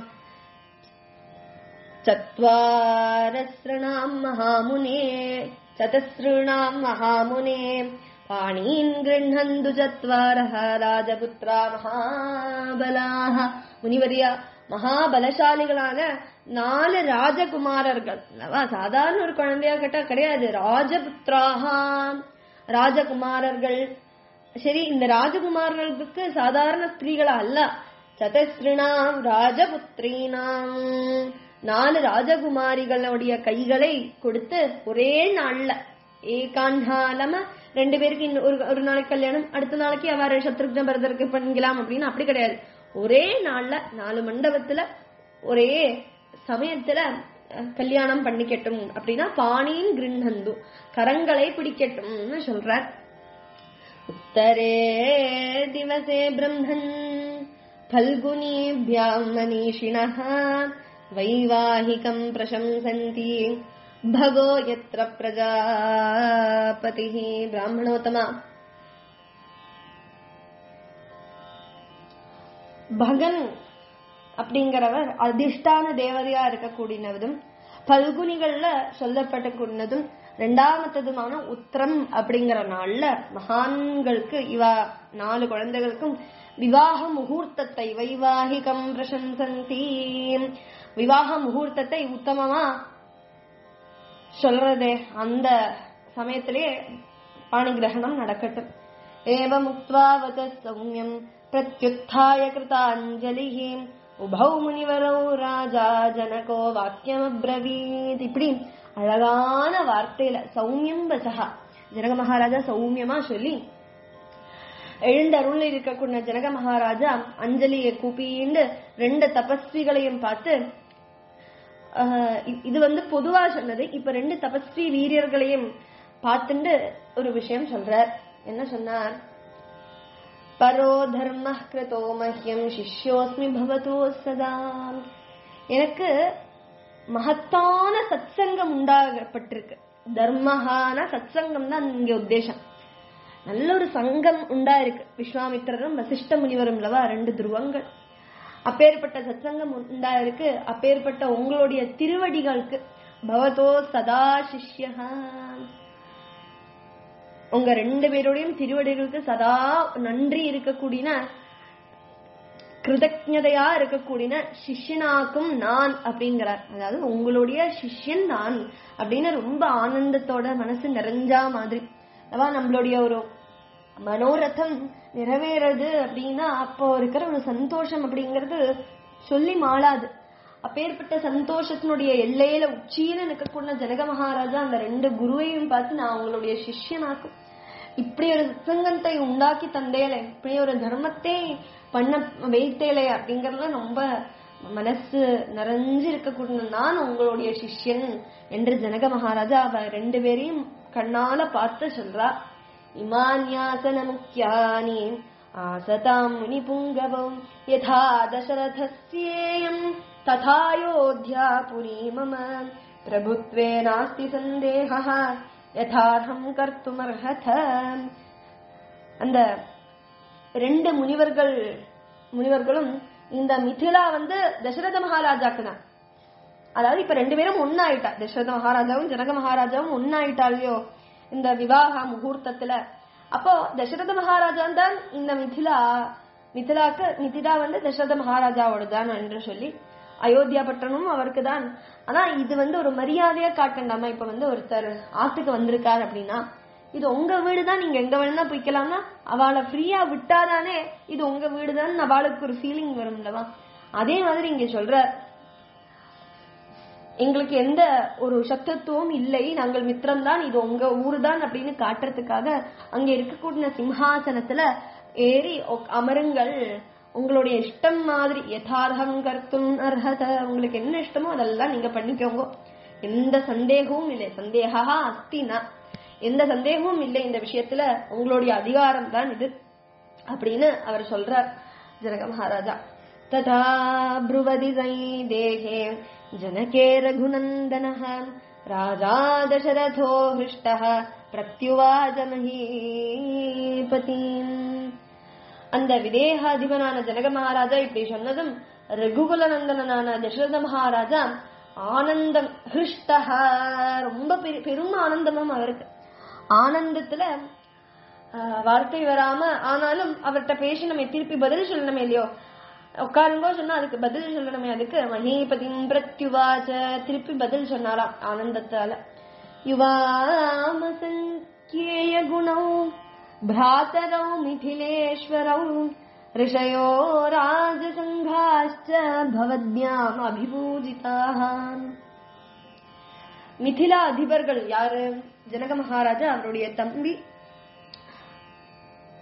चत्वारसृणाम् महामुने चतसृणाम् महामुने पाणीन् गृह्णन्तु चत्वारः ராஜபுத்ரா மகாபலாக முனிவரியா மகாபலசாலிகளான நாலு ராஜகுமாரர்கள் அல்லவா சாதாரண ஒரு குழந்தையா கேட்டா கிடையாது ராஜபுத்ராக ராஜகுமாரர்கள் சரி இந்த ராஜகுமாரர்களுக்கு சாதாரண ஸ்திரீகளா அல்ல சதஸ்ரிணாம் ராஜபுத்ரீனாம் நாலு ராஜகுமாரிகளுடைய கைகளை கொடுத்து ஒரே நாள்ல ஏகாண்டாலம ரெண்டு பேருக்கு இன்னும் ஒரு ஒரு நாளைக்கு கல்யாணம் அடுத்த நாளைக்கு அவரு சத்ருக்ன பரதருக்கு பண்ணிக்கலாம் அப்படின்னு அப்படி கிடையாது ஒரே நாள்ல நாலு மண்டபத்துல ஒரே சமயத்துல அஹ், கல்யாணம் பண்ணிக்கட்டும் அப்படின்னா பாணியின் கிருண்ணந்து கரங்களை பிடிக்கட்டும்னு சொல்றார் उत्तरे दिवसे ब्रह्मन् फल्गुनीभ्यां मनीषिणः वैवाहिकम् प्रशंसन्ति भगो यत्र प्रजापतिः ब्राह्मणोत्तमा பகன் அப்படிங்கிறவர் அதிஷ்டான தேவதையா இருக்கக்கூடியதும் பல்குனிகள்ல சொல்லப்பட்ட கூடினதும் ரெண்டாமத்ததுமான உத்திரம் அப்படிங்கிற நாள்ல மகான்களுக்கு இவ நாலு குழந்தைகளுக்கும் விவாக முகூர்த்தத்தை வைவாகிகம் பிரசம்சந்தி விவாக முகூர்த்தத்தை உத்தமமா சொல்றதே அந்த சமயத்திலே பாணிகிரகணம் நடக்கட்டும் ஏவமுக்த்வாவத சௌமியம் பிரத்யுத்தாய கிருதாஞ்சலிः உபௌ முனிவரௌ ராஜா ஜனகோ வாக்கியமப்ரவீத் இப்படி அழகான வார்த்தையில சௌமியம் வசகா ஜனக மகாராஜா சௌமியமா சொல்லி எழுந்தருள் இருக்கக்கூடிய ஜனக மகாராஜா அஞ்சலியை கூப்பிண்டு ரெண்டு தபஸ்விகளையும் பார்த்து ஆஹ் இ- இது வந்து பொதுவா சொன்னது இப்ப ரெண்டு தபஸ்வி வீரர்களையும் பார்த்துண்டு ஒரு விஷயம் சொல்றார் என்ன சொன்னார் பரோ தர்ம கிருதோ மஹ்யம் சிஷ்யோஸ்மி பவதோ சதா எனக்கு மகத்தான சத்சங்கம் உண்டாகப்பட்டிருக்கு தர்மஹான சத்சங்கம் தான் இங்க உத்தேசம் நல்ல ஒரு சங்கம் உண்டா இருக்கு விஸ்வாமித்திரரும் வசிஷ்ட முனிவரும் அல்லவா ரெண்டு துருவங்கள் அப்பேற்பட்ட சத்சங்கம் உண்டா இருக்கு அப்பேற்பட்ட உங்களுடைய திருவடிகளுக்கு பவதோ சதா சிஷ்யஹா உங்க ரெண்டு பேருடையும் திருவடிகளுக்கு சதா நன்றி இருக்கக்கூடிய கிருதஜதையா இருக்கக்கூடிய சிஷ்யனாக்கும் நான் அப்படிங்கிறார் அதாவது உங்களுடைய சிஷ்யன் நான் அப்படின்னு ரொம்ப ஆனந்தத்தோட மனசு நிறைஞ்சா மாதிரி அதான் நம்மளுடைய ஒரு மனோரதம் நிறைவேறது அப்படின்னா அப்போ இருக்கிற ஒரு சந்தோஷம் அப்படிங்கிறது சொல்லி மாளாது அப்பேற்பட்ட சந்தோஷத்தினுடைய எல்லையில உச்சியில நிற்கக்கூடிய ஜனக மகாராஜா அந்த ரெண்டு குருவையும் பார்த்து நான் உங்களுடைய சிஷ்யனாக்கும் இப்படி ஒரு சத்சங்கத்தை உண்டாக்கி தந்தேலே இப்படி ஒரு தர்மத்தை பண்ண வைத்தேலே அப்படிங்கறதுல ரொம்ப மனசு நிறைஞ்சு இருக்கக்கூடிய நான் உங்களுடைய சிஷ்யன் என்று ஜனக மகாராஜா அவ ரெண்டு பேரையும் கண்ணால பார்த்து சொல்றா இமான்யாசன முக்கியானி ஆசதாம் முனி புங்கவம் யதா தசரதஸ்யேயம் ததாயோத்யா புரி மம பிரபுத்வே நாஸ்தி சந்தேகः யதார்த்தம் கர்த்துமர்ஹத அந்த ரெண்டு முனிவர்கள் முனிவர்களும் இந்த மிथिला வந்து தசரத மகாராஜாக்கு தான் அதாவது இப்ப ரெண்டு பேரும் ஒன்னாயிட்டா தசரத மகாராஜாவும் ஜனக மகாராஜாவும் ஒன்னாயிட்டா இல்லையோ இந்த விவாக முகூர்த்தத்துல அப்போ தசரத மகாராஜா தான் இந்த மிथिला மிथिलाக்கு மிथिला வந்து தசரத மகாராஜாவோட தான் என்று சொல்லி அயோத்தியா பட்டணமும் அவருக்கு தான் ஆனா இது வந்து ஒரு மரியாதையா காட்டண்டாமா இப்ப வந்து ஒருத்தர் ஆத்துக்கு வந்திருக்கார் அப்படின்னா இது உங்க வீடு தான் நீங்க எங்க வேணா போய்க்கலாம்னா அவளை ஃப்ரீயா விட்டாதானே இது உங்க வீடு தான் அவளுக்கு ஒரு ஃபீலிங் வரும்லவா அதே மாதிரி இங்க சொல்ற எங்களுக்கு எந்த ஒரு சத்துவம் இல்லை நாங்கள் மித்திரம் தான் இது உங்க ஊரு தான் அப்படின்னு காட்டுறதுக்காக அங்க இருக்கக்கூடிய சிம்ஹாசனத்துல ஏறி உக்- அமருங்கள் உங்களுடைய இஷ்டம் மாதிரி யதார்த்தம் கர்த்தும் அர்ஹத உங்களுக்கு என்ன இஷ்டமோ அதெல்லாம் நீங்க பண்ணிக்கோங்க எந்த சந்தேகமும் இல்லை சந்தேகா அஸ்தினா எந்த சந்தேகமும் இல்லை இந்த விஷயத்துல உங்களுடைய அதிகாரம் தான் இது அப்படின்னு அவர் சொல்றார் ஜனக மகாராஜா ததா ப்ருவதி தேகே ஜனகே ரகுநந்தனः ராஜா தசரதோ ஹிருஷ்டः பிரத்யுவாஜ மகீபதீம் அந்த விதேகாதிபனான ஜனக மகாராஜா இப்படி சொன்னதும் ரகுகுலநந்தனான தசரத மகாராஜா ஆனந்தம் ஹிருஷ்டஹ ரொம்ப பெரு- பெரும் ஆனந்தமும் அவருக்கு ஆனந்தத்துல ஆஹ், வார்த்தை வராம ஆனாலும் அவர்கிட்ட பேசி நம்ம திருப்பி பதில் சொல்லணுமே இல்லையோ உட்காருங்கோ சொன்னா அதுக்கு பதில் சொல்லணுமே அதுக்கு மகீபதிம் பிரத்யுவாச்ச திருப்பி பதில் சொன்னாராம் ஆனந்தத்தால யுவாமசங்கேய குணௌ भ्रातरौ मिथिलेश्वरौ ऋषयो राजसङ्घाश्च भवद्याम् अभिपूजिताः மிथिலா அதிபர்கள் யாரு ஜனக மகாராஜா அவருடைய தம்பி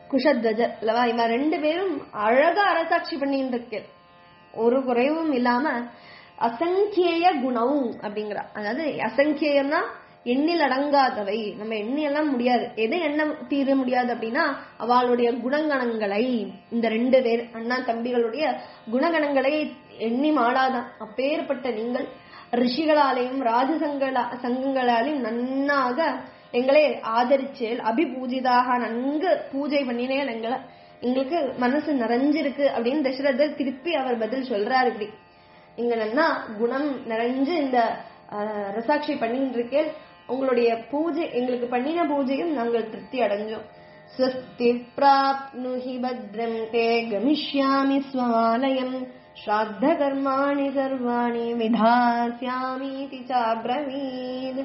குஷத்வஜர் அல்லவா இவ ரெண்டு பேரும் அழகா அரசாட்சி பண்ணிட்டு இருக்கு ஒரு குறைவும் இல்லாம அசங்கியேய குணம் அப்படிங்கிறா அதாவது அசங்கியம்னா எண்ணில் அடங்காதவை நம்ம எண்ணி எல்லாம் முடியாது எது எண்ண தீர முடியாது அப்படின்னா அவளுடைய குணகணங்களை இந்த ரெண்டு பேர் அண்ணா தம்பிகளுடைய குணகணங்களை எண்ணி மாடாதான் அப்பேற்பட்ட நீங்கள் ரிஷிகளாலேயும் ராஜசங்களா சங்கங்களாலையும் நன்னாக எங்களை ஆதரிச்சேல் அபிபூஜிதாக நன்கு பூஜை பண்ணினேன் எங்களை எங்களுக்கு மனசு நிறைஞ்சிருக்கு அப்படின்னு தசரதர் திருப்பி அவர் பதில் சொல்றாரு இப்படி இங்க நன்னா குணம் நிறைஞ்சு இந்த அஹ், ரசாட்சி பண்ணிட்டு இருக்கேன் உங்களுடைய பூஜை எங்களுக்கு பண்ணின பூஜையும் நாங்கள் திருப்தி அடைஞ்சோம் ஸ்வஸ்தி பிராப்னுஹி பத்ரம் தே கமிஷ்யாமி ஸ்வாலயம் ஸ்ராத்த கர்மாணி சர்வாணி விதாஸ்யாமி சாப்ரவீத்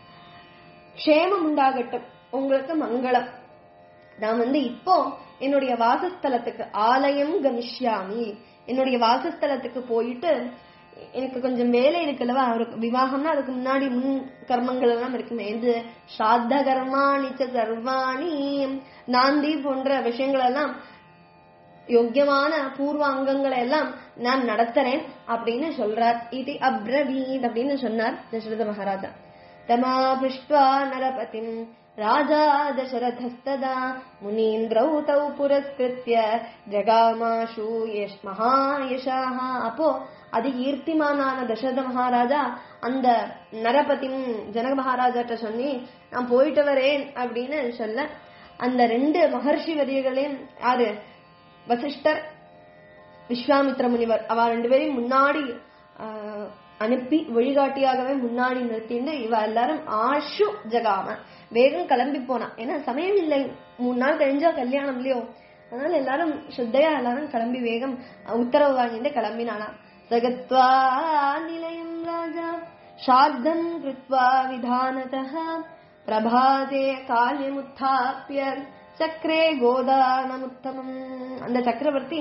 க்ஷேமம் உண்டாகட்டும் உங்களுக்கு மங்களம் நான் வந்து இப்போ என்னுடைய வாசஸ்தலத்துக்கு ஆலயம் கமிஷ்யாமி என்னுடைய வாசஸ்தலத்துக்கு போயிட்டு எனக்கு கொஞ்சம் வேலை இருக்குல்லவா அவருக்கு விவாகம்னா அதுக்கு முன்னாடி முன் கர்மங்கள் எல்லாம் இருக்குமே இது ஸ்ராத்த கர்மாணி ச சர்வாணி நாந்தி போன்ற விஷயங்கள் எல்லாம் யோக்கியமான பூர்வ அங்கங்களை எல்லாம் நான் நடத்துறேன் அப்படின்னு சொல்றார் இது அப்ரவீத் அப்படின்னு சொன்னார் தசரத மகாராஜா தமா பிருஷ்டுவா நரபதிம் ராஜா தசரதஸ்ததா முனீந்திரௌ தௌ புரஸ்கிருத்ய ஜகாமாஷு யஷ் மகாயஷாக அப்போ அது கீர்த்திமானான தசரத மகாராஜா அந்த நரபதிம் ஜனக மகாராஜாட்ட சொல்லி நான் போயிட்டு வரேன் அப்படின்னு சொல்ல அந்த ரெண்டு மகர்ஷி வரியர்களையும் யாரு வசிஷ்டர் விஸ்வாமித்ர முனிவர் அவ ரெண்டு பேரையும் முன்னாடி ஆஹ், அனுப்பி வழிகாட்டியாகவே முன்னாடி நிறுத்திண்டு இவ எல்லாரும் ஆஷு ஜகாம வேகம் கிளம்பி போனா ஏன்னா சமயம் இல்லை மூணு நாள் கழிஞ்சா கல்யாணம் இல்லையோ அதனால எல்லாரும் சுத்தையா எல்லாரும் கிளம்பி வேகம் உத்தரவு வாங்கிட்டு கிளம்பினானா சகத்வா நிலையம் ராஜா சார்தம் கிருத்வா விதானதः பிரபாதே கால்யமுத்தாப்பிய சக்கரே கோதானமுத்தமம் அந்த சக்கரவர்த்தி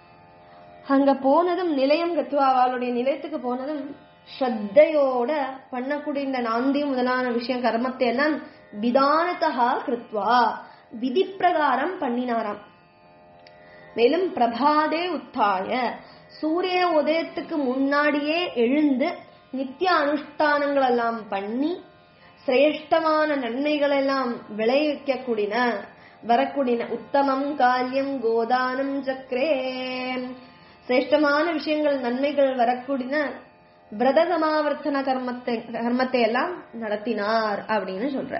அங்க போனதும் நிலையம் கத்துவா அவளுடைய நிலையத்துக்கு போனதும் ஸ்ரத்தையோட பண்ணக்கூடிய இந்த நாந்தி முதலான விஷயம் கர்மத்தை எல்லாம் விதானத்தகா கிருத்வா விதி பிரகாரம் பண்ணினாராம் மேலும் பிரபாதே உத்தாய சூரிய உதயத்துக்கு முன்னாடியே எழுந்து நித்திய அனுஷ்டானங்கள் எல்லாம் பண்ணி சிரேஷ்டமான நன்மைகள் எல்லாம் விளைவிக்க கூடின வரக்கூடின உத்தமம் காரியம் கோதானம் சக்கரே சிரேஷ்டமான விஷயங்கள் நன்மைகள் வரக்கூடின விரத சமாவர்த்தன கர்மத்தை கர்மத்தை எல்லாம் நடத்தினார் அப்படின்னு சொல்ற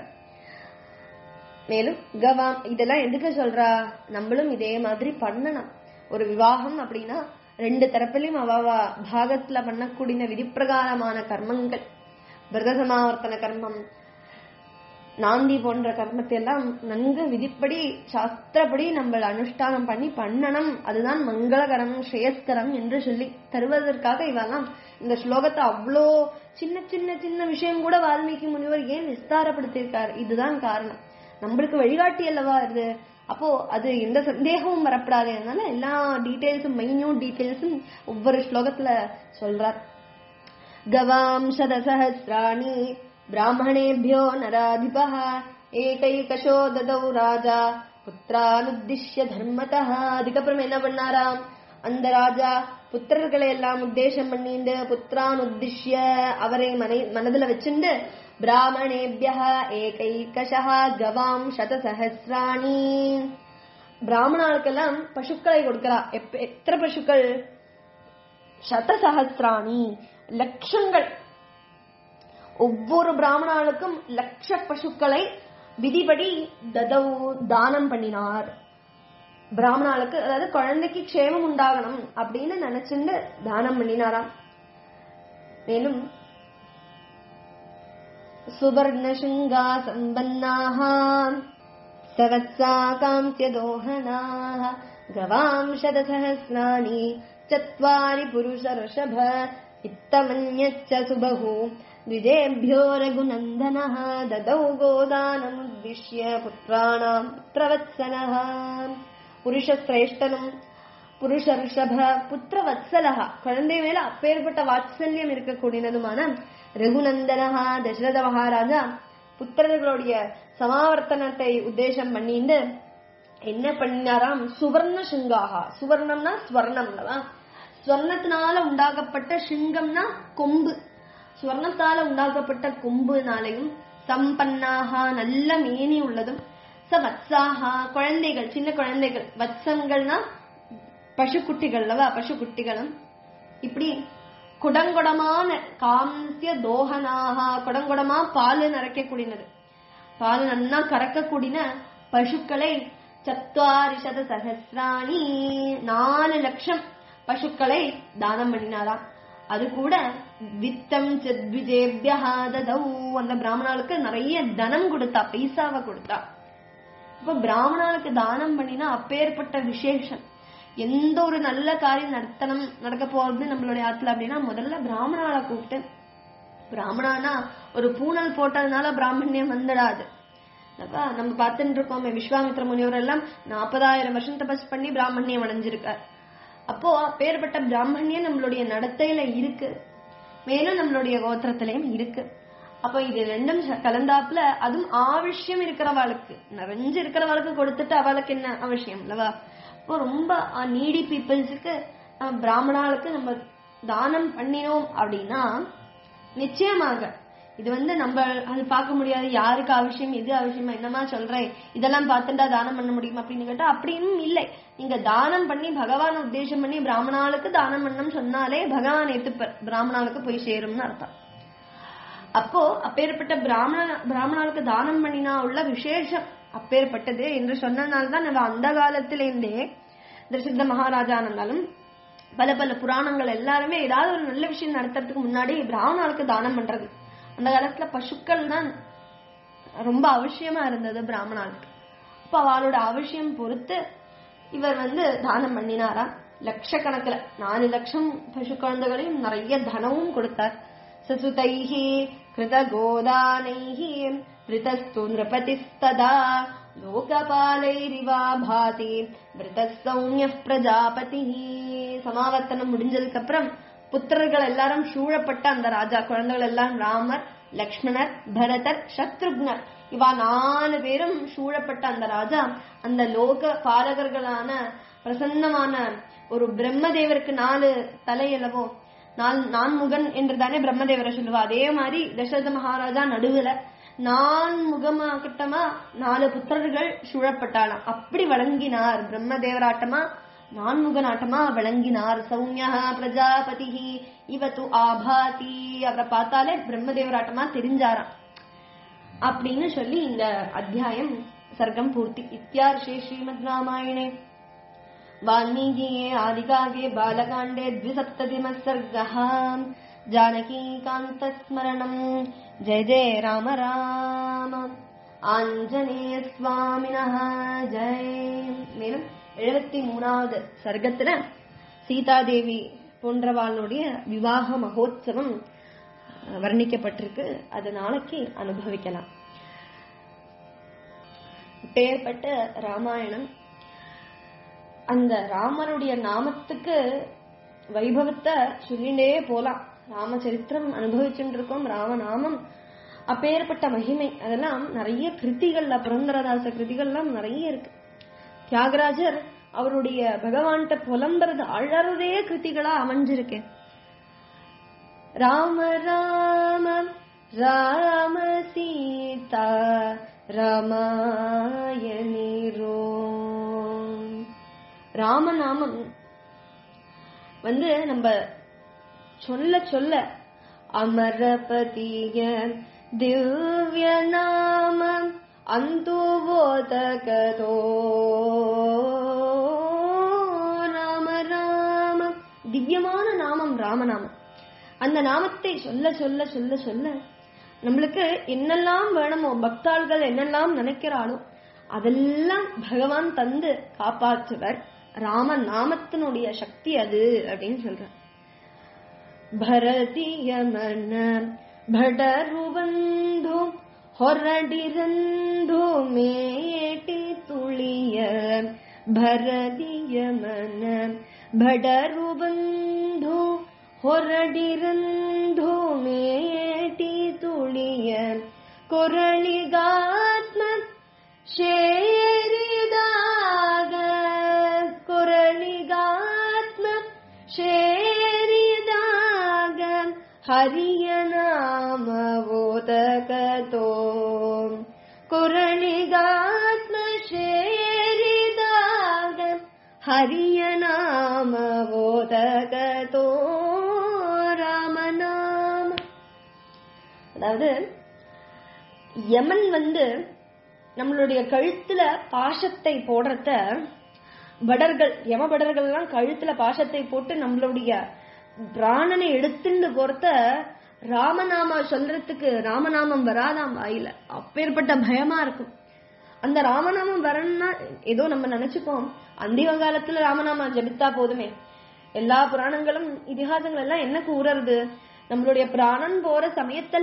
மேலும் கவாம் இதெல்லாம் எதுக்கு சொல்றா நம்மளும் இதே மாதிரி பண்ணணும் ஒரு விவாகம் அப்படின்னா ரெண்டு தரப்பிலையும் அவ அவ பாகத்துல பண்ணக்கூடிய விதிப்பிரகாரமான கர்மங்கள் விரத சமாவர்த்தன கர்மம் நாந்தி போன்ற கர்மத்தை எல்லாம் நன்கு விதிப்படி சாஸ்திரப்படி நம்ம அனுஷ்டானம் பண்ணி பண்ணணும் அதுதான் மங்களகரம் ஸ்ரேயஸ்கரம் என்று சொல்லி தருவதற்காக இவெல்லாம் இந்த ஸ்லோகத்தை அவ்வளோ சின்ன சின்ன சின்ன விஷயம் கூட வால்மீகி முனிவர் ஏன் விஸ்தாரப்படுத்தியிருக்கார் இதுதான் காரணம் நம்மளுக்கு வழிகாட்டி அல்லவா இது அப்போ அது எந்த சந்தேகமும் வரப்படாது அதனால எல்லா டீடைல்ஸும் மைன்யூட் டீடைல்ஸும் ஒவ்வொரு ஸ்லோகத்துல சொல்றார் गवां शतसहस्राणि ब्राह्मणेभ्यो नराधिपः एकैकशो ददौ ராஜா புத்திரானுத்திஷ்ய தர்மதः அதுக்கப்புறம் என்ன பண்ணாராம் அந்த ராஜா புத்திரர்களை எல்லாம் உத்தேசம் பண்ணிண்டு புத்திரானுத்திஷ்ய அவரை மனை மனதுல வச்சுண்டு பிராமணேபிய ஏகைகஷா கவாம் சதசஹசிராணி பிராமணாளுக்கெல்லாம் பசுக்களை கொடுக்கிறா எப்ப எத்தனை பசுக்கள் சதசஹசிராணி லட்சங்கள் ஒவ்வொரு பிராமணாளுக்கும் லட்ச பசுக்களை விதிபடி ததவு தானம் பண்ணினார் பிராமணாளுக்கு அதாவது குழந்தைக்கு க்ஷேமம் உண்டாகணும் அப்படின்னு நினைச்சுண்டு தானம் பண்ணினாராம் மேலும் சுவர்ணசுங்கா சம்பன்னாக சவத்சா காந்தியதோஹனாः गवाम् शतसहस्राणि चत्वारि पुरुषऋषभ इत्तमन्यच्च सुबहु द्विजेभ्यो रघुनन्दनः ददौ गोदानमुद्दिश्य पुत्राणाम् पुत्रवत्सलः புருஷஸ்ரேஷ்டனும் புருஷ ரிஷப புத்திரவத்சலஹா குழந்தை மேல அப்பேற்பட்ட வாத்சல்யம் இருக்கக்கூடியதுமான ரகுநந்தனஹா தசரத மகாராஜா புத்திரர்களுடைய சமாவர்த்தனத்தை உத்தேசம் பண்ணிண்டு என்ன பண்ணினாராம் சுவர்ண சிங்காகா சுவர்ணம்னா ஸ்வர்ணம்லவா ஸ்வர்ணத்தினால உண்டாக்கப்பட்ட சிங்கம்னா கொம்பு ஸ்வர்ணத்தால உண்டாக்கப்பட்ட கொம்புனாலையும் சம்பன்னாக நல்ல மேனி உள்ளதும் ச வத்சாகா குழந்தைகள் சின்ன குழந்தைகள் வத்சங்கள்னா பசுக்குட்டிகள்லவா பசுக்குட்டிகளும் இப்படி குடங்குடமான காந்திய தோகனாக குடங்குடமா பால் நிறைக்கக்கூடியது பால் நன்னா கறக்கக்கூடின பசுக்களை சத்வாரிசத சகசிராணி நாலு லட்சம் பசுக்களை தானம் பண்ணினாராம் அது கூட வித்தம் சத்விஜேபியா ததௌ அந்த பிராமணாளுக்கு நிறைய தனம் கொடுத்தா பைசாவை கொடுத்தா இப்ப பிராமணாளுக்கு தானம் பண்ணினா அப்பேற்பட்ட விசேஷம் எந்த ஒரு நல்ல காரியம் நடத்தணும் நடக்க போறது நம்மளுடைய ஆத்துல அப்படின்னா முதல்ல பிராமணாளை கூப்பிட்டு பிராமணானா ஒரு பூனல் போட்டதுனால பிராமணியம் வந்துடாது அப்ப நம்ம பார்த்துட்டு இருக்கோமே விஸ்வாமித்ர முனிவர் எல்லாம் நாற்பதாயிரம் வருஷம் தபஸ் பண்ணி பிராமணியம் அடைஞ்சிருக்கார் அப்போ அப்பேற்பட்ட பிராமணியம் நம்மளுடைய நடத்தையில இருக்கு மேலும் நம்மளுடைய கோத்திரத்திலையும் இருக்கு அப்ப இது ரெண்டும் ச- கலந்தாப்புல அதுவும் ஆவசியம் இருக்கிறவாளுக்கு நிறைஞ்சு இருக்கிறவாளுக்கு கொடுத்துட்டு அவளுக்கு என்ன அவசியம் இல்லவா இப்போ ரொம்ப நீடி பீப்புள்ஸுக்கு பிராமணாளுக்கு நம்ம தானம் பண்ணினோம் அப்படின்னா நிச்சயமாக இது வந்து நம்ம அது பார்க்க முடியாது யாருக்கு அவசியம் எது அவசியமா என்னமா சொல்றேன் இதெல்லாம் பார்த்துட்டா தானம் பண்ண முடியும் அப்படின்னு கேட்டா அப்படின்னு இல்லை நீங்க தானம் பண்ணி பகவான் உத்தேசம் பண்ணி பிராமணாளுக்கு தானம் பண்ணணும் சொன்னாலே பகவான் ஏத்துப்பர் பிராமணாளுக்கு போய் சேரும்னு அர்த்தம் அப்போ அப்பேற்பட்ட பிராமண பிராமணாளுக்கு தானம் பண்ணினா உள்ள விசேஷம் அப்பேற்பட்டது என்று சொன்னதுனால்தான் நம்ம அந்த காலத்திலேருந்தே திருசித்த மகாராஜா இருந்தாலும் பல பல புராணங்கள் எல்லாருமே ஏதாவது ஒரு நல்ல விஷயம் நடத்துறதுக்கு முன்னாடி பிராமணாளுக்கு தானம் பண்றது அந்த காலத்துல பசுக்கள் தான் ரொம்ப அவசியமா இருந்தது பிராமணாளுக்கு அப்ப அவளோட அவசியம் பொறுத்து இவர் வந்து தானம் பண்ணினாரா லட்சக்கணக்கில் நாலு லட்சம் பசு குழந்தைகளையும் நிறைய தனமும் கொடுத்தார் சசுதைஹி கிருத கோதானைஹி விருதஸ்து நிருபதிஸ்ததா லோகபாலைரிவா பாதி விருத சௌமிய பிரஜாபதி சமாவர்த்தனம் முடிஞ்சதுக்கு அப்புறம் புத்திரர்கள் எல்லாரும் சூழப்பட்ட அந்த ராஜா குழந்தைகள் எல்லாம் ராமர் லக்ஷ்மணர் பரதர் சத்ருக்னர் இவா நாலு பேரும் சூழப்பட்ட அந்த ராஜா அந்த லோக பாலகர்களான பிரசன்னமான ஒரு பிரம்மதேவருக்கு நாலு தலையளவோ நால் நான்முகன் என்று தானே பிரம்மதேவரை சொல்லுவா அதே மாதிரி தசரத மகாராஜா நடுவுல நான்முகமாகட்டமா நாலு புத்திரர்கள் சூழப்பட்டாளாம் அப்படி வழங்கினார் பிரம்மதேவராட்டமா நான்முகனாட்டமா விளங்கினார் சௌமியா பிரஜாபதி இவத்து ஆபாதி அவரை பார்த்தாலே பிரம்மதேவராட்டமா தெரிஞ்சாராம் அப்படின்னு சொல்லி இந்த அத்தியாயம் சர்க்கம் பூர்த்தி இத்தியார்ஷே ஸ்ரீமத் ராமாயணே वाल्मीकिये आदिकाव्ये बालकाण्डे द्विसप्ततिमः सर्गः जानकीकान्तस्मरणम् जय जय राम राम ஆஞ்சநேயஸ்வாமினஹ ஜெய் மேலும் எழுபத்தி மூணாவது சர்க்கத்துல சீதாதேவி போன்றவாளுடைய விவாக மகோத்சவம் வர்ணிக்கப்பட்டிருக்கு அது நாளைக்கு அனுபவிக்கலாம் பெயர்பட்ட ராமாயணம் அந்த ராமருடைய நாமத்துக்கு வைபவத்தை சொல்லிண்டே போலாம் ராமச்சரித்திரம் அனுபவிச்சுட்டு இருக்கோம் ராமநாமம் அப்பேற்பட்ட மகிமை அதெல்லாம் நிறைய கிருதிகள்ல புரந்தரதாச கிருதிகள்லாம் நிறைய இருக்கு தியாகராஜர் அவருடைய பகவான்கிட்ட புலம்புறது அழறதே கிருதிகளா அமைஞ்சிருக்கு ராம ராம ராம சீதா ராமாயணிரோ ராமநாமம் வந்து நம்ம சொல்ல சொல்ல அமரபதிய திவ்ய நாமம் அந்து போதகதோ ராம ராம திவ்யமான நாமம் ராமநாமம் அந்த நாமத்தை சொல்ல சொல்ல சொல்ல சொல்ல நம்மளுக்கு என்னெல்லாம் வேணுமோ பக்தாள்கள் என்னெல்லாம் நினைக்கிறாளோ அதெல்லாம் பகவான் தந்து காப்பாற்றுவர் ராம நாமத்தினுடைய சக்தி அது அப்படின்னு சொல்ற ಭರತಿಯಮನ ಭಡರು ಬಂಧು ಹೊರಡಿರಂದು ಮೇಟಿ ತುಳಿಯ ಭರತಿಯಮನ ಭಡರು ಬಂಧು ಹೊರಡಿರಂದು ಮೇಟಿ ತುಳಿಯ ಕೊರಳಿಗಾತ್ಮ ಶೇರಿದ ಹರಿಯ ನಾಮವೋದಕತೋ ಕುರಳಿಗಾತ್ಮ ಸೇರಿದಾಗ ಹರಿಯ ನಾಮವೋದಕತೋ ராமநாம அதாவது யமன் வந்து நம்மளுடைய கழுத்துல பாசத்தை போடுறத படர்கள் யம படர்கள் எல்லாம் கழுத்துல பாசத்தை போட்டு நம்மளுடைய பிராணனை எடுத்துட்டு போறத ராமநாமா சொல்றதுக்கு ராமநாமம் வராதாம் வாயில அப்பேற்பட்ட பயமா இருக்கும் அந்த ராமநாமம் வரணும்னா ஏதோ நம்ம நினைச்சுப்போம் அந்திம காலத்துல ராமநாமா ஜபித்தா போதுமே எல்லா புராணங்களும் இதிகாசங்கள் எல்லாம் என்ன கூறுறது நம்மளுடைய பிராணன் போற சமயத்துல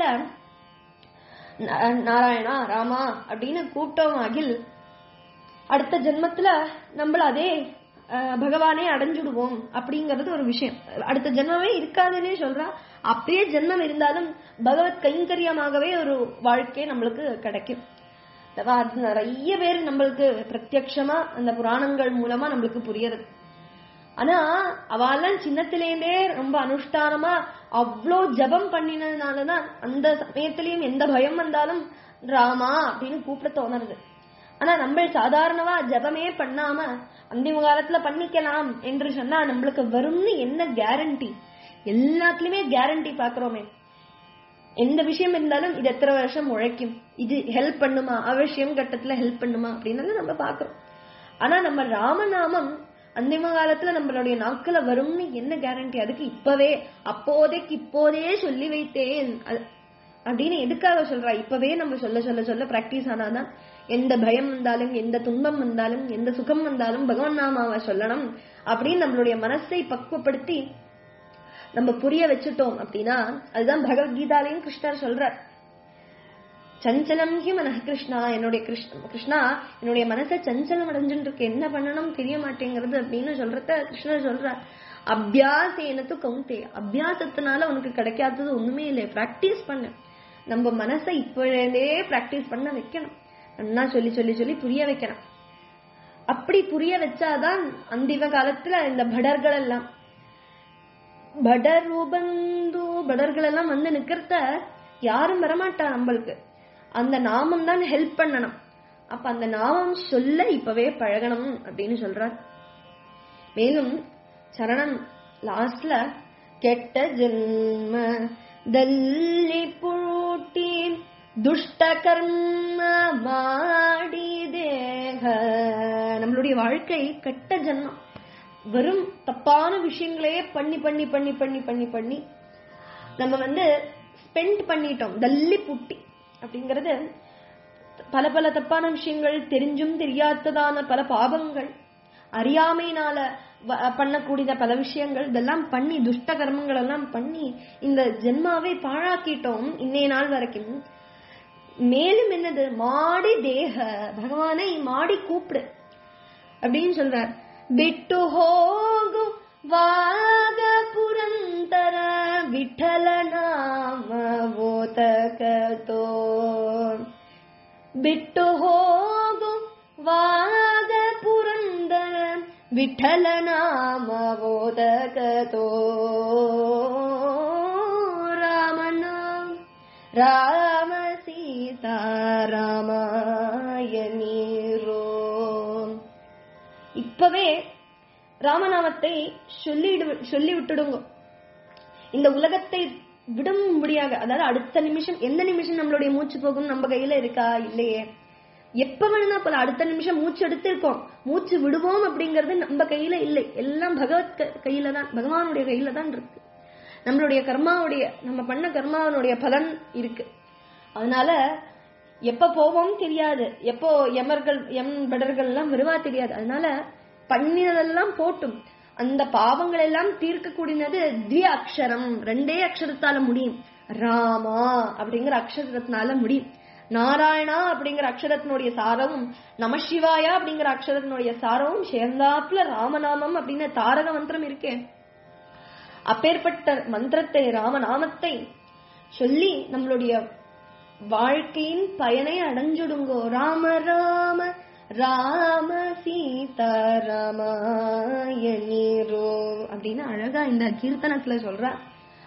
நா- நாராயணா ராமா அப்படின்னு கூப்பிட்டோம் ஆகில் அடுத்த ஜென்மத்துல நம்மள அதே அஹ், பகவானே அடைஞ்சுடுவோம் அப்படிங்கறது ஒரு விஷயம் அடுத்த ஜென்மமே இருக்காதுன்னே சொல்றா அப்படியே ஜென்மம் இருந்தாலும் பகவத் கைங்கரியமாகவே ஒரு வாழ்க்கை நம்மளுக்கு கிடைக்கும் அல்லவா? அது நிறைய பேர் நம்மளுக்கு பிரத்யக்ஷமா அந்த புராணங்கள் மூலமா நம்மளுக்கு புரியறது ஆனா அவெல்லாம் சின்னத்திலேருந்தே ரொம்ப அனுஷ்டானமா அவ்வளோ ஜபம் பண்ணினதுனாலதான் அந்த சமயத்திலயும் எந்த பயம் வந்தாலும் ராமா அப்படின்னு கூப்பிட தோணுறது ஆனா நம்ம சாதாரணமா ஜபமே பண்ணாம அந்திம காலத்துல பண்ணிக்கலாம் என்று சொன்னா நம்மளுக்கு வரும்னு என்ன கேரண்டி எல்லாத்துலயுமே கேரண்டி பாக்குறோமே எந்த விஷயம் இருந்தாலும் இது எத்தனை வருஷம் உழைக்கும் இது ஹெல்ப் பண்ணுமா அவசியம் கட்டத்துல ஹெல்ப் பண்ணுமா அப்படின்னு நம்ம பாக்குறோம் ஆனா நம்ம ராமநாமம் அந்திம காலத்துல நம்மளுடைய நாட்கள வரும்னு என்ன கேரண்டி அதுக்கு இப்பவே அப்போதைக்கு இப்போதே சொல்லி வைத்தேன் அது- அப்படின்னு எதுக்காக சொல்றா இப்பவே நம்ம சொல்ல சொல்ல சொல்ல பிராக்டிஸ் ஆனாதான் எந்த பயம் வந்தாலும் எந்த துன்பம் வந்தாலும் எந்த சுகம் வந்தாலும் பகவான் நாமாவை சொல்லணும் அப்படின்னு நம்மளுடைய மனசை பக்குவப்படுத்தி நம்ம புரிய வச்சுட்டோம் அப்படின்னா அதுதான் பகவத்கீதாலையும் கிருஷ்ணர் சொல்றார் சஞ்சலம் ஹி மனஹ கிருஷ்ணா என்னுடைய கிருஷ்ண கிருஷ்ணா என்னுடைய மனசை சஞ்சலம் அடைஞ்சுட்டு இருக்கு என்ன பண்ணணும் தெரிய மாட்டேங்கிறது அப்படின்னு சொல்றத கிருஷ்ணர் சொல்றார் அபியாசேனத்து கவுந்தே அபியாசத்தினால உனக்கு கிடைக்காதது ஒண்ணுமே இல்லை பிராக்டிஸ் பண்ணு நம்ம மனசை இப்பொழுதே பிராக்டிஸ் பண்ண வைக்கணும் நல்லா சொல்லி சொல்லி சொல்லி புரிய வைக்கணும் அப்படி புரிய வச்சாதான் அந்திம காலத்துல இந்த படர்கள் எல்லாம் படர் உபந்து படர்கள் எல்லாம் வந்து நிக்கிறத யாரும் வரமாட்டா நம்மளுக்கு அந்த நாமம் தான் ஹெல்ப் பண்ணணும் அப்ப அந்த நாமம் சொல்ல இப்பவே பழகணும் அப்படின்னு சொல்றார் மேலும் சரணம் லாஸ்ட்ல கெட்ட ஜென்ம தல்லி புட்டி துஷ்ட கர்ம மாடி தேக நம்மளுடைய வாழ்க்கை கெட்ட ஜென்மம் வெறும் தப்பான விஷயங்களே பண்ணி பண்ணி பண்ணி பண்ணி பண்ணி பண்ணி நம்ம வந்து ஸ்பெண்ட் பண்ணிட்டோம் தள்ளி புட்டி அப்படிங்கறது பல பல தப்பான விஷயங்கள் தெரிஞ்சும் தெரியாததான பல பாவங்கள் அறியாமையினால வ- பண்ணக்கூடிய பல விஷயங்கள் இதெல்லாம் பண்ணி துஷ்ட கர்மங்கள் எல்லாம் பண்ணி இந்த ஜென்மாவை பாழாக்கிட்டோம் இன்னைய நாள் வரைக்கும் மேலும் என்னது மாடி தேக பகவானை மாடி கூப்பிடு அப்படின்னு சொல்றார் ಬಿಟ್ಟು ಹೋಗು ವಾಗ ಪುರಂತರ ವಿಠಲ ನಾಮ ಓತಕತೋ ಬಿಟ್ಟು ಹೋಗು ವಾಗ ಪುರಂದರ ವಿಠಲ ನಾಮ ಓದಕತೋ ರಾಮನ ರಾಮ ಸೀತಾ ರಾಮಾಯಣೀರೋ இப்பவே ராமநாமத்தை சொல்லிடு சொல்லி விட்டுடுங்க இந்த உலகத்தை விடும்படியாக அதாவது அடுத்த நிமிஷம் எந்த நிமிஷம் நம்மளுடைய மூச்சு போகும் நம்ம கையில இருக்கா இல்லையே எப்ப வேணும்னா போல அடுத்த நிமிஷம் மூச்சு எடுத்திருக்கோம் மூச்சு விடுவோம் அப்படிங்கறது நம்ம கையில இல்லை எல்லாம் பகவத் க- கையில தான் பகவானுடைய கையில தான் இருக்கு நம்மளுடைய கர்மாவுடைய நம்ம பண்ண கர்மாவனுடைய பலன் இருக்கு அதனால எப்ப போவோம் தெரியாது எப்போ எமர்கள் எம் படர்கள் எல்லாம் வருவா தெரியாது அதனால பண்ணினதெல்லாம் போட்டும் அந்த பாவங்கள் எல்லாம் தீர்க்கக்கூடியது த்வி அக்ஷரம் ரெண்டே அக்ஷரத்தால முடியும் ராமா அப்படிங்கிற அக்ஷரத்தினால முடியும் நாராயணா அப்படிங்கிற அக்ஷரத்தினுடைய சாரமும் நமசிவாயா அப்படிங்கிற அக்ஷரத்தினுடைய சாரமும் சேர்ந்தாப்புல ராமநாமம் அப்படின்னு தாரக மந்திரம் இருக்கே அப்பேற்பட்ட மந்திரத்தை ராமநாமத்தை சொல்லி நம்மளுடைய வாழ்க்கையின் பயனை அடைஞ்சுடுங்கோ ராம ராம ராம சீதா ராமாயணீரோ அப்படின்னு அழகா இந்த கீர்த்தனத்துல சொல்றா